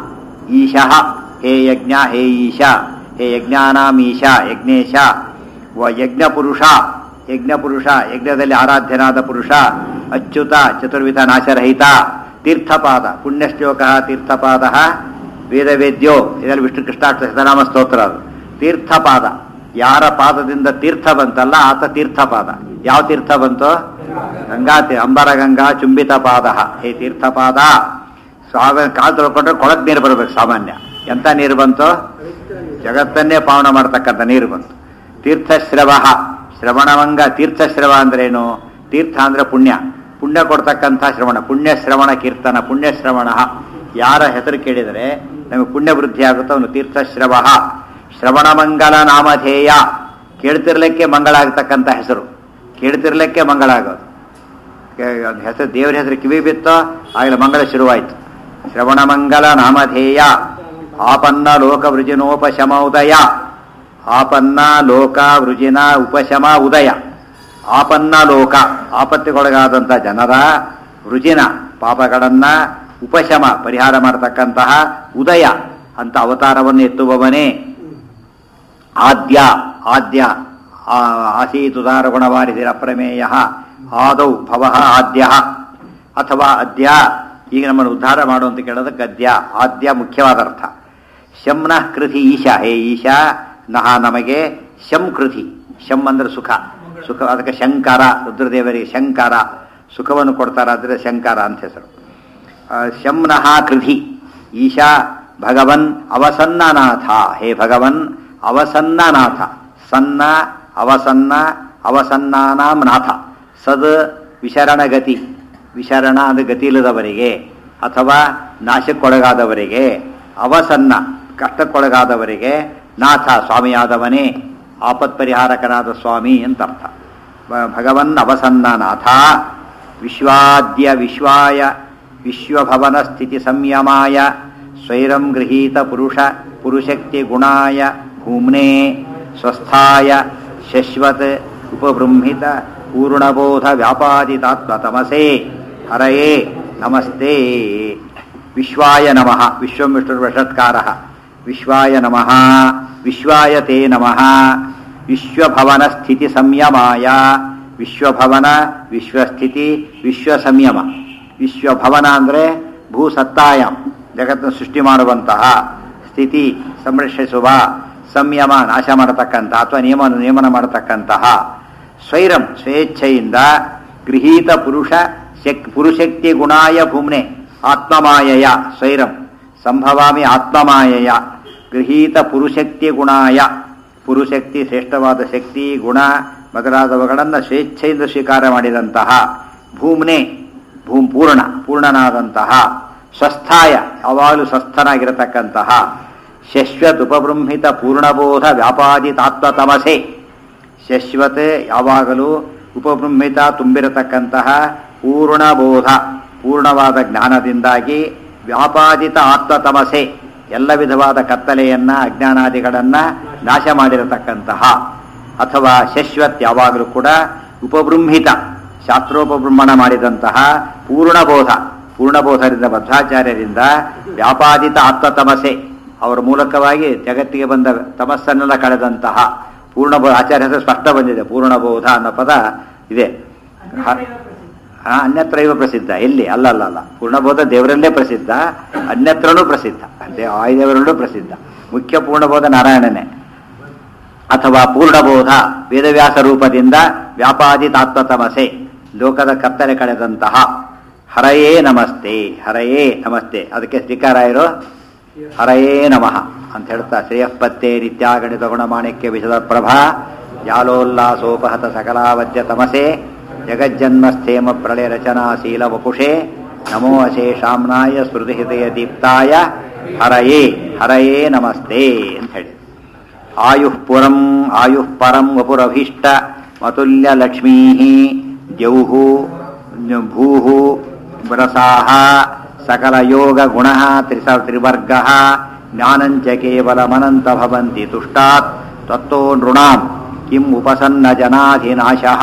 ಈಶಃ ಹೇ ಯಜ್ಞ ಹೇ ಈಶ ಹೇ ಯಜ್ಞಾನಾಂ ಈಶ ಯಜ್ಞೇಶ ವ ಯಜ್ಞ ಪುರುಷ ಯಜ್ಞ ಪುರುಷ ಯಜ್ಞದಲ್ಲಿ ಆರಾಧ್ಯನಾದ ಪುರುಷ ಅಚ್ಯುತ ಚತುರ್ವಿಧ ನಾಶರಹಿತ ತೀರ್ಥಪಾದ ಪುಣ್ಯಶ್ಲೋಕ ತೀರ್ಥಪಾದ ವೇದವೇದ್ಯೋ ಇದರಲ್ಲಿ ವಿಷ್ಣು ಕೃಷ್ಣಾಷ್ಟ ಸಹನಾಮ ಸ್ತೋತ್ರ ಅದು ತೀರ್ಥಪಾದ ಯಾರ ಪಾದದಿಂದ ತೀರ್ಥ ಬಂತಲ್ಲ ಆತ ತೀರ್ಥಪಾದ ಯಾವ ತೀರ್ಥ ಬಂತೋ ಗಂಗಾ ತೀ- ಅಂಬರ ಗಂಗಾ ಚುಂಬಿತ ಪಾದ ಹೇ ತೀರ್ಥಪಾದ ಸ್ವಾಗ ಕಾಲು ತೊಳ್ಕೊಂಡ್ರೆ ಕೊಳಕ್ ನೀರು ಬರಬೇಕು ಸಾಮಾನ್ಯ ಎಂತ ನೀರು ಬಂತು ಜಗತ್ತನ್ನೇ ಪಾವನ ಮಾಡ್ತಕ್ಕಂಥ ನೀರು ಬಂತು ತೀರ್ಥಶ್ರವ ಶ್ರವಣವಂಗ ತೀರ್ಥಶ್ರವ ಅಂದ್ರೇನು ತೀರ್ಥ ಅಂದ್ರೆ ಪುಣ್ಯ ಪುಣ್ಯ ಕೊಡ್ತಕ್ಕಂಥ ಶ್ರವಣ ಪುಣ್ಯ ಶ್ರವಣ ಕೀರ್ತನ ಪುಣ್ಯ ಶ್ರವಣ ಯಾರ ಹೆಸರು ಕೇಳಿದರೆ ನಮಗೆ ಪುಣ್ಯ ವೃದ್ಧಿ ಆಗುತ್ತೋ ಅವನು ತೀರ್ಥಶ್ರವ ಶ್ರವಣಮಂಗಲ ನಾಮಧೇಯ ಕೇಳ್ತಿರ್ಲಿಕ್ಕೆ ಮಂಗಳ ಆಗ್ತಕ್ಕಂಥ ಹೆಸರು ಕೇಳ್ತಿರ್ಲಿಕ್ಕೆ ಮಂಗಳ ಆಗೋದು ಕೆ- ಅದ್ ಹೆಸರು ದೇವರ ಹೆಸರು ಕಿವಿ ಬಿತ್ತೋ ಆಗಲೇ ಮಂಗಳ ಶುರುವಾಯಿತು ಶ್ರವಣಮಂಗಲ ನಾಮಧೇಯ ಆಪನ್ನ ಲೋಕ ವೃಜಿನೋಪಶಮ ಉದಯ ಆಪನ್ನ ಲೋಕ ವೃಜಿನ ಉಪಶಮ ಉದಯ ಆಪನ್ನ ಲೋಕ ಆಪತ್ತಿಗೊಳಗಾದಂಥ ಜನರ ವೃಜಿನ ಪಾಪಗಳನ್ನ ಉಪಶಮ ಪರಿಹಾರ ಮಾಡತಕ್ಕಂತಹ ಉದಯ ಅಂತ ಅವತಾರವನ್ನು ಎತ್ತುವವನೇ ಆದ್ಯ ಆದ್ಯ ಆಸೀತುದಾರ ಗುಣವಾರಿದಿರ ಪ್ರಮೇಯ ಆದೌ ಭವ ಆದ್ಯ ಅಥವಾ ಅದ್ಯ ಈಗ ನಮ್ಮನ್ನು ಉದ್ಧಾರ ಮಾಡು ಅಂತ ಕೇಳೋದಕ್ಕೆ ಅದ್ಯ ಆದ್ಯ ಮುಖ್ಯವಾದ ಅರ್ಥ ಶಂನ ಕೃತಿ ಈಶಾ ಹೇ ಈಶಾ ನಹ ನಮಗೆ ಶಂ ಕೃತಿ ಶಂ ಅಂದ್ರೆ ಸುಖ ಸುಖ ಅದಕ್ಕೆ ಶಂಕರ ರುದ್ರದೇವರಿಗೆ ಶಂಕರ ಸುಖವನ್ನು ಕೊಡ್ತಾರಾದ್ರೆ ಶಂಕರ ಅಂತ ಹೆಸರು ಆ, ಶಂನಃ ಕೃಧಿ ಈಶಾ ಭಗವನ್ ಅವಸನ್ನನಾಥ ಹೇ ಭಗವನ್ ಅವಸನ್ನನಾಥ ಸನ್ನ ಅವಸನ್ನ ಅವಸನ್ನಾನಾಂ ನಾಥ ಸದ್ ವಿಶರಣಗತಿ ವಿಶರಣ ಅಂದ್ರೆ ಗತಿಯಿಲ್ಲದವರಿಗೆ ಅಥವಾ ನಾಶಕ್ಕೊಳಗಾದವರಿಗೆ ಅವಸನ್ನ ಕಷ್ಟಕ್ಕೊಳಗಾದವರಿಗೆ ನಾಥ ಸ್ವಾಮಿಯಾದವನೇ ಆಪತ್ ಪರಿಹಾರಕನಾದ ಸ್ವಾಮಿ ಅಂತ ಅರ್ಥ ಭ- ಭಗವನ್ ಅವಸನ್ನನಾಥ ವಿಶ್ವಾದ್ಯ ವಿಶ್ವಾಯ ವಿಶ್ವಭವನ ಸ್ಥಿತಿ ಸಂಯಮಾಯ ಸ್ವೈರಂ ಗೃಹೀತ ಪುರುಷ ಪುರುಷಕ್ತಿ ಗುಣಾಯ ಭೂಮ್ನೆ ಸ್ವಸ್ಥಾಯ ಶಶ್ವತ್ ಉಪಬೃಂಹಿತ ಪೂರ್ಣಬೋಧ ವ್ಯಾಪಾದಿತಾತ್ಮತಮಸೇ ಹರಯೇ ನಮಸ್ತೆ ವಿಶ್ವಾಯ ನಮಃ ವಿಶ್ವಂ ವಿಷ್ಣುರ್ವಷತ್ಕಾರ ವಿಶ್ವಾಯ ನಮಃ ವಿಶ್ವಾಯ ತೇ ನಮಃ ವಿಶ್ವಭವನ ಸ್ಥಿತಿ ಸಂಯಮಾಯ ವಿಶ್ವಭವನ ವಿಶ್ವಸ್ಥಿತಿ ವಿಶ್ವ ಸಂಯಮ ವಿಶ್ವಭವನ ಅಂದರೆ ಭೂಸತ್ತಾಯಂ ಜಗತ್ತನ್ನು ಸೃಷ್ಟಿ ಮಾಡುವಂತಹ ಸ್ಥಿತಿ ಸಂರಕ್ಷಿಸುವ ಸಂಯಮ ನಾಶ ಮಾಡತಕ್ಕಂತಹ ಅಥವಾ ನಿಯಮ ನಿಯಮನ ಮಾಡತಕ್ಕಂತಹ ಸ್ವೈರಂ ಸ್ವೇಚ್ಛೆಯಿಂದ ಗೃಹೀತ ಪುರುಷ ಶಕ್ ಪುರುಷಕ್ತಿ ಗುಣಾಯ ಭೂಮ್ನೆ ಆತ್ಮಮಾಯಯ ಸ್ವೈರಂ ಸಂಭವಾಮಿ ಆತ್ಮಮಾಯಯ ಗೃಹೀತ ಪುರುಷಕ್ತಿ ಗುಣಾಯ ಪುರುಷಕ್ತಿ ಶ್ರೇಷ್ಠವಾದ ಶಕ್ತಿ ಗುಣ ಮೊದಲಾದವುಗಳನ್ನು ಸ್ವೇಚ್ಛೆಯಿಂದ ಸ್ವೀಕಾರ ಮಾಡಿದಂತಹ ಭೂಮ್ನೆ ಭೂಮ್ ಪೂರ್ಣ ಪೂರ್ಣನಾದಂತಹ ಸ್ವಸ್ಥಾಯ ಯಾವಾಗಲೂ ಸ್ವಸ್ಥನಾಗಿರತಕ್ಕಂತಹ ಶಶ್ವತ್ ಉಪಬೃಂಹಿತ ಪೂರ್ಣಬೋಧ ವ್ಯಾಪಾದಿತಾತ್ಮತಮಸೆ ಶಶ್ವತ್ ಯಾವಾಗಲೂ ಉಪಬೃಂಹಿತ ತುಂಬಿರತಕ್ಕಂತಹ ಪೂರ್ಣಬೋಧ ಪೂರ್ಣವಾದ ಜ್ಞಾನದಿಂದಾಗಿ ವ್ಯಾಪಾದಿತ ಆತ್ಮತಮಸೆ ಎಲ್ಲ ವಿಧವಾದ ಕತ್ತಲೆಯನ್ನ ಅಜ್ಞಾನಾದಿಗಳನ್ನ ನಾಶ ಮಾಡಿರತಕ್ಕಂತಹ ಅಥವಾ ಶಶ್ವತ್ ಯಾವಾಗಲೂ ಕೂಡ ಉಪಬೃಂಹಿತ ಶಾಸ್ತ್ರೋಪಬೃಂಹಣ ಮಾಡಿದಂತಹ ಪೂರ್ಣಬೋಧ ಪೂರ್ಣಬೋಧರಿಂದ ಬದ್ಧಾಚಾರ್ಯರಿಂದ ವ್ಯಾಪಾದಿತ ಆತ್ಮತಮಸೆ ಅವರ ಮೂಲಕವಾಗಿ ಜಗತ್ತಿಗೆ ಬಂದ ತಮಸ್ಸನ್ನೆಲ್ಲ ಕಳೆದಂತಹ ಪೂರ್ಣಬೋಧ ಆಚಾರ್ಯ ಹೆಸರು ಸ್ಪಷ್ಟ ಬಂದಿದೆ ಪೂರ್ಣಬೋಧ ಅನ್ನೋ ಪದ ಇದೆ ಹ- ಹಾ ಅನ್ಯತ್ರ ಇವ ಪ್ರಸಿದ್ಧ ಎಲ್ಲಿ ಅಲ್ಲ ಅಲ್ಲ ಅಲ್ಲ ಪೂರ್ಣಬೋಧ ದೇವರಲ್ಲೇ ಪ್ರಸಿದ್ಧ ಅನ್ಯತ್ರನೂ ಪ್ರಸಿದ್ಧ ದೇ ಆಯುದೇವರಲ್ಲೂ ಪ್ರಸಿದ್ಧ ಮುಖ್ಯ ಪೂರ್ಣಬೋಧ ನಾರಾಯಣನೇ ಅಥವಾ ಪೂರ್ಣಬೋಧ ವೇದವ್ಯಾಸ ರೂಪದಿಂದ ವ್ಯಾಪಾದಿತಾತ್ಮತಮಸೆ ಲೋಕದ ಕತ್ತಲೆ ಕಳೆದಂತಹ ಹರಯೇ ನಮಸ್ತೆ ಹರಯೇ ನಮಸ್ತೆ ಅದಕ್ಕೆ ಶ್ರೀಕಾರಾಯರು ಹರಯೇ ನಮಃ ಅಂತ ಹೇಳ್ತಾ ಶ್ರೇಯಃಪತ್ತೆ ನಿತ್ಯಾಗಣಿತ ಗುಣಮಾಣಿಕ್ಯ ವಿಶದ ಪ್ರಭಾ ಜಾಲೋಲ್ಲಾಸೋಪಹತ ಸಕಲಾವದ್ಯ ತಮಸೆ ಜಗಜ್ಜನ್ಮಸ್ಥೇಮ ಪ್ರಳಯ ರಚನಾಶೀಲ ವಪುಷೆ ನಮೋ ಅಶೇಷಾಮ್ನಾಯ ಸ್ಮೃತಿಹೃದಯ ದೀಪ್ತಾಯ ಹರಯೇ ಹರಯೇ ನಮಸ್ತೆ ಅಂತ ಹೇಳಿ ಆಯುಃ ಪುರಂ ಆಯುಃ ಪರಂ ವಪುರಭೀಷ್ಟ ಮತುಲ್ಯ ಲಕ್ಷ್ಮೀ ದ್ಯೌಃ ಭೂಃ ರಸಾಹ ಸಕಲ ಯೋಗ ಗುಣ ತ್ರಿಸ ತ್ರಿವರ್ಗ ಜ್ಞಾನಂಚ ಕೇವಲಮನಂತ ಭವಂತಿ ತುಷ್ಟಾತ್ ತತ್ತೋ ನೃಣಾಂ ಕಿಂ ಉಪಸನ್ನ ಜನಾಧಿನಾಶಃ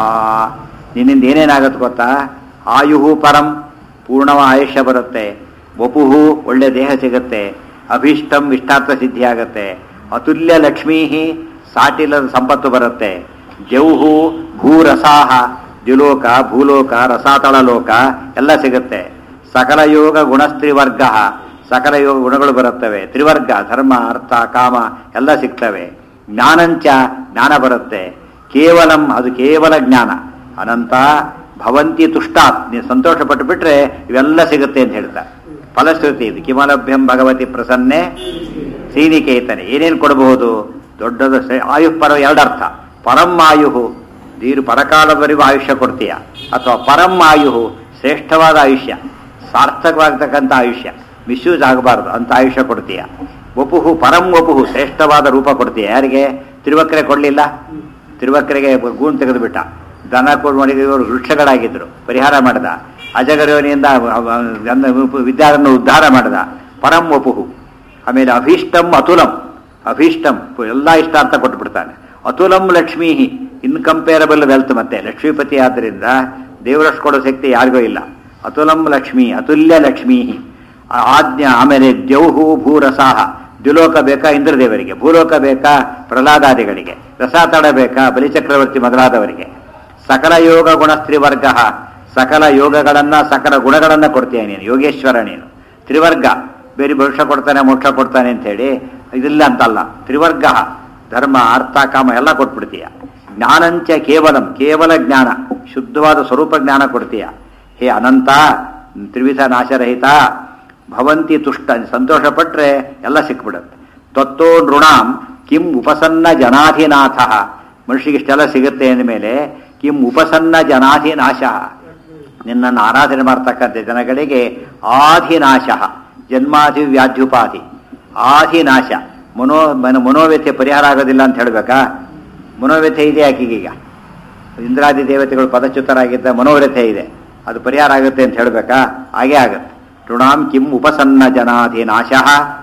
ನಿನ್ನಿಂದ ಏನೇನಾಗತ್ತೆ ಗೊತ್ತಾ ಆಯುಹು ಪರಂ ಪೂರ್ಣವ ಆಯುಷ್ಯ ಬರುತ್ತೆ ವಪುಹು ಒಳ್ಳೆ ದೇಹ ಸಿಗುತ್ತೆ ಅಭೀಷ್ಟಂ ಇಷ್ಟಾರ್ಥ ಸಿದ್ಧಿ ಆಗತ್ತೆ ಅತುಲ್ಯ ಲಕ್ಷ್ಮೀ ಸಾಟಿಲ್ಲದ ಸಂಪತ್ತು ಬರುತ್ತೆ ಜೌಹು ಭೂರಸಾಹ ದ್ಯುಲೋಕ ಭೂಲೋಕ ರಸಾತಳ ಲೋಕ ಎಲ್ಲ ಸಿಗುತ್ತೆ ಸಕಲ ಯೋಗ ಗುಣಸ್ತ್ರಿವರ್ಗ ಸಕಲ ಯೋಗ ಗುಣಗಳು ಬರುತ್ತವೆ ತ್ರಿವರ್ಗ ಧರ್ಮ ಅರ್ಥ ಕಾಮ ಎಲ್ಲ ಸಿಗ್ತವೆ ಜ್ಞಾನಂಚ ಜ್ಞಾನ ಬರುತ್ತೆ ಕೇವಲಂ ಅದು ಕೇವಲ ಜ್ಞಾನ ಅನಂತ ಭವಂತಿ ತುಷ್ಟಾತ್ ನೀವು ಸಂತೋಷ ಪಟ್ಟು ಬಿಟ್ರೆ ಇವೆಲ್ಲ ಸಿಗುತ್ತೆ ಅಂತ ಹೇಳ್ತಾರೆ ಫಲಶ್ರುತಿ ಇದು ಕಿಮಲಭ್ಯಂ ಭಗವತಿ ಪ್ರಸನ್ನೆ ಶ್ರೀನಿಕೇತನೆ ಏನೇನು ಕೊಡಬಹುದು ದೊಡ್ಡದು ಶ್ರೇ- ಆಯುಃ ಪರ ಎರಡರ್ಥ ಪರಂ ಆಯುಹು ನೀರು ಪರಕಾಲದವರೆಗೂ ಆಯುಷ್ಯ ಕೊಡ್ತೀಯ ಅಥವಾ ಪರಂ ಆಯುಹು ಶ್ರೇಷ್ಠವಾದ ಆಯುಷ್ಯ ಸಾರ್ಥಕವಾಗತಕ್ಕಂಥ ಆಯುಷ್ಯ ಮಿಸ್ಯೂಸ್ ಆಗಬಾರ್ದು ಅಂತ ಆಯುಷ್ಯ ಕೊಡ್ತೀಯ ವಪುಹು ಪರಂ ವಪುಹು ಶ್ರೇಷ್ಠವಾದ ರೂಪ ಕೊಡ್ತೀಯ ಯಾರಿಗೆ ತಿರುವಕ್ಕರೆ ಕೊಡಲಿಲ್ಲ ತಿರುವಕ್ಕರೆಗೆ ಗೂಣ್ ತೆಗೆದುಬಿಟ್ಟ ದನ ಕೊಡುವನಿಗೆ ಇವರು ವೃಕ್ಷಗಳಾಗಿದ್ದರು ಪರಿಹಾರ ಮಾಡಿದ ಅಜಗರವನಿಯಿಂದ ವಿದ್ಯಾರನ್ನು ಉದ್ಧಾರ ಮಾಡಿದ ಪರಂ ವಪುಹು ಆಮೇಲೆ ಅಭೀಷ್ಟಂ ಅತುಲಂ ಅಭೀಷ್ಟಂ ಎಲ್ಲ ಇಷ್ಟ ಅಂತ ಕೊಟ್ಬಿಡ್ತಾನೆ ಅತುಲಂ ಲಕ್ಷ್ಮೀ ಇನ್ಕಂಪೇರಬಲ್ ವೆಲ್ತ್ ಮತ್ತೆ ಲಕ್ಷ್ಮೀಪತಿ ಆದ್ದರಿಂದ ದೇವರಷ್ಟು ಕೊಡೋ ಶಕ್ತಿ ಯಾರಿಗೂ ಇಲ್ಲ ಅತುಲಂ ಲಕ್ಷ್ಮೀ ಅತುಲ್ಯ ಲಕ್ಷ್ಮೀ ಆಜ್ಞಾ ಆಮೇಲೆ ದ್ಯೌಹು ಭೂರಸಾಹ ದ್ಯುಲೋಕ ಬೇಕಾ ಇಂದ್ರದೇವರಿಗೆ ಭೂಲೋಕ ಬೇಕಾ ಪ್ರಹ್ಲಾದಾದಿಗಳಿಗೆ ರಸಾತಡ ಬೇಕಾ ಬಲಿಚಕ್ರವರ್ತಿ ಮೊದಲಾದವರಿಗೆ ಸಕಲ ಯೋಗ ಗುಣ ಸ್ತ್ರೀವರ್ಗ ಸಕಲ ಯೋಗಗಳನ್ನ ಸಕಲ ಗುಣಗಳನ್ನ ಕೊಡ್ತೀಯ ನೀನು ಯೋಗೇಶ್ವರ ನೀನು ತ್ರಿವರ್ಗ ಬೇರೆ ಭವಿಷ್ಯ ಕೊಡ್ತಾನೆ ಮೋಕ್ಷ ಕೊಡ್ತಾನೆ ಅಂತ ಹೇಳಿ ಇದಿಲ್ಲ ಅಂತಲ್ಲ ತ್ರಿವರ್ಗ ಧರ್ಮ ಅರ್ಥ ಕಾಮ ಎಲ್ಲ ಕೊಟ್ಬಿಡ್ತೀಯ ಜ್ಞಾನಂಚ ಕೇವಲಂ ಕೇವಲ ಜ್ಞಾನ ಶುದ್ಧವಾದ ಸ್ವರೂಪ ಜ್ಞಾನ ಕೊಡ್ತೀಯ ಹೇ ಅನಂತ ತ್ರಿವಿಧ ನಾಶರಹಿತ ಭವಂತಿ ತುಷ್ಟ ಸಂತೋಷ ಪಟ್ರೆ ಎಲ್ಲ ಸಿಕ್ಬಿಡುತ್ತೆ ತತ್ತೋ ನೃಣಾಂ ಕಿಂ ಉಪಸನ್ನ ಜನಾಧಿನಾಥ ಮನುಷ್ಯಗೆ ಇಷ್ಟೆಲ್ಲ ಸಿಗುತ್ತೆ ಅಂದಮೇಲೆ ಕಿಂ ಉಪಸನ್ನ ಜನಾಧಿನಾಶ ನಿನ್ನನ್ನು ಆರಾಧನೆ ಮಾಡ್ತಕ್ಕಂಥ ಜನಗಳಿಗೆ ಆಧಿನಾಶ ಜನ್ಮಾಧಿ ವ್ಯಾಧ್ಯುಪಾಧಿ ಆಧಿನಾಶ ಮನೋ ಮನ ಮನೋವ್ಯಥೆ ಪರಿಹಾರ ಆಗೋದಿಲ್ಲ ಅಂತ ಹೇಳಬೇಕಾ ಮನೋವ್ಯಥೆ ಇದೆ ಆಕೆಗೀಗ ಇಂದ್ರಾದಿ ದೇವತೆಗಳು ಪದಚ್ಯುತರಾಗಿದ್ದ ಮನೋವ್ಯಥೆ ಇದೆ ಅದು ಪರಿಹಾರ ಆಗುತ್ತೆ ಅಂತ ಹೇಳಬೇಕಾ ಹಾಗೇ ಆಗುತ್ತೆ ಋಣಾಂ ಕಿಂ ಉಪಸನ್ನ ಜನಾಧಿನಾಶ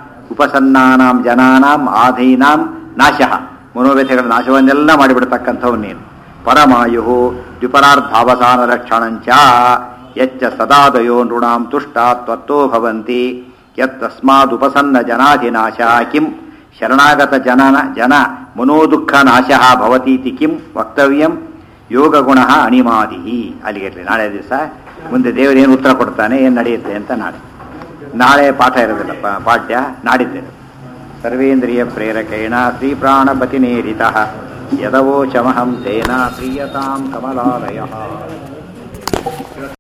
ಉಪಸನ್ನಾನಾಂ ಜನಾನಾಂ ಆಧೀನಾಂ ನಾಶ ಮನೋವ್ಯಥೆಗಳ ನಾಶವನ್ನೆಲ್ಲ ಮಾಡಿಬಿಡ್ತಕ್ಕಂಥವು ನೀನು ಪರಮಾಯು ದ್ವಿಪರಾರ್ಧಾವಸಾನ ಲಕ್ಷಣಂಚ ಯಚ್ಚ ಸದಾದಯೋ ನೃಣಾಂ ತುಷ್ಟ ತ್ವತ್ತೋ ಭವಂತಿ ಯತ್ತಸ್ಮಾದುಪಸನ್ನ ಜನಾಧಿನಾಶ ಕಿಂ ಶರಣಾಗತ ಜನನ ಜನ ಮನೋದುಃಖ ನಾಶ ಭವತೀತಿ ಕಿಂ ವಕ್ತವ್ಯಂ ಯೋಗಗುಣ ಅಣಿಮಾದಿ ಅಲ್ಲಿಗೆ ನಾಳೆ ದಿವಸ ಮುಂದೆ ದೇವರೇನು ಉತ್ತರ ಕೊಡ್ತಾನೆ ಏನು ನಡೆಯುತ್ತೆ ಅಂತ ನಾಳೆ ನಾಳೆ ಪಾಠ ಇರೋದಿಲ್ಲ ಪ- ಪಾಠ್ಯ ನಾಡಿದ್ದೇನೆ ಸರ್ವೇಂದ್ರಿಯ ಪ್ರೇರಕೇಣ ಶ್ರೀ ಪ್ರಾಣಪತಿನೇರಿತ ಯದವೋಚಮಹಂ ತೇನ ಪ್ರೀಯತಾಂ ಕಮಲಾಲಯ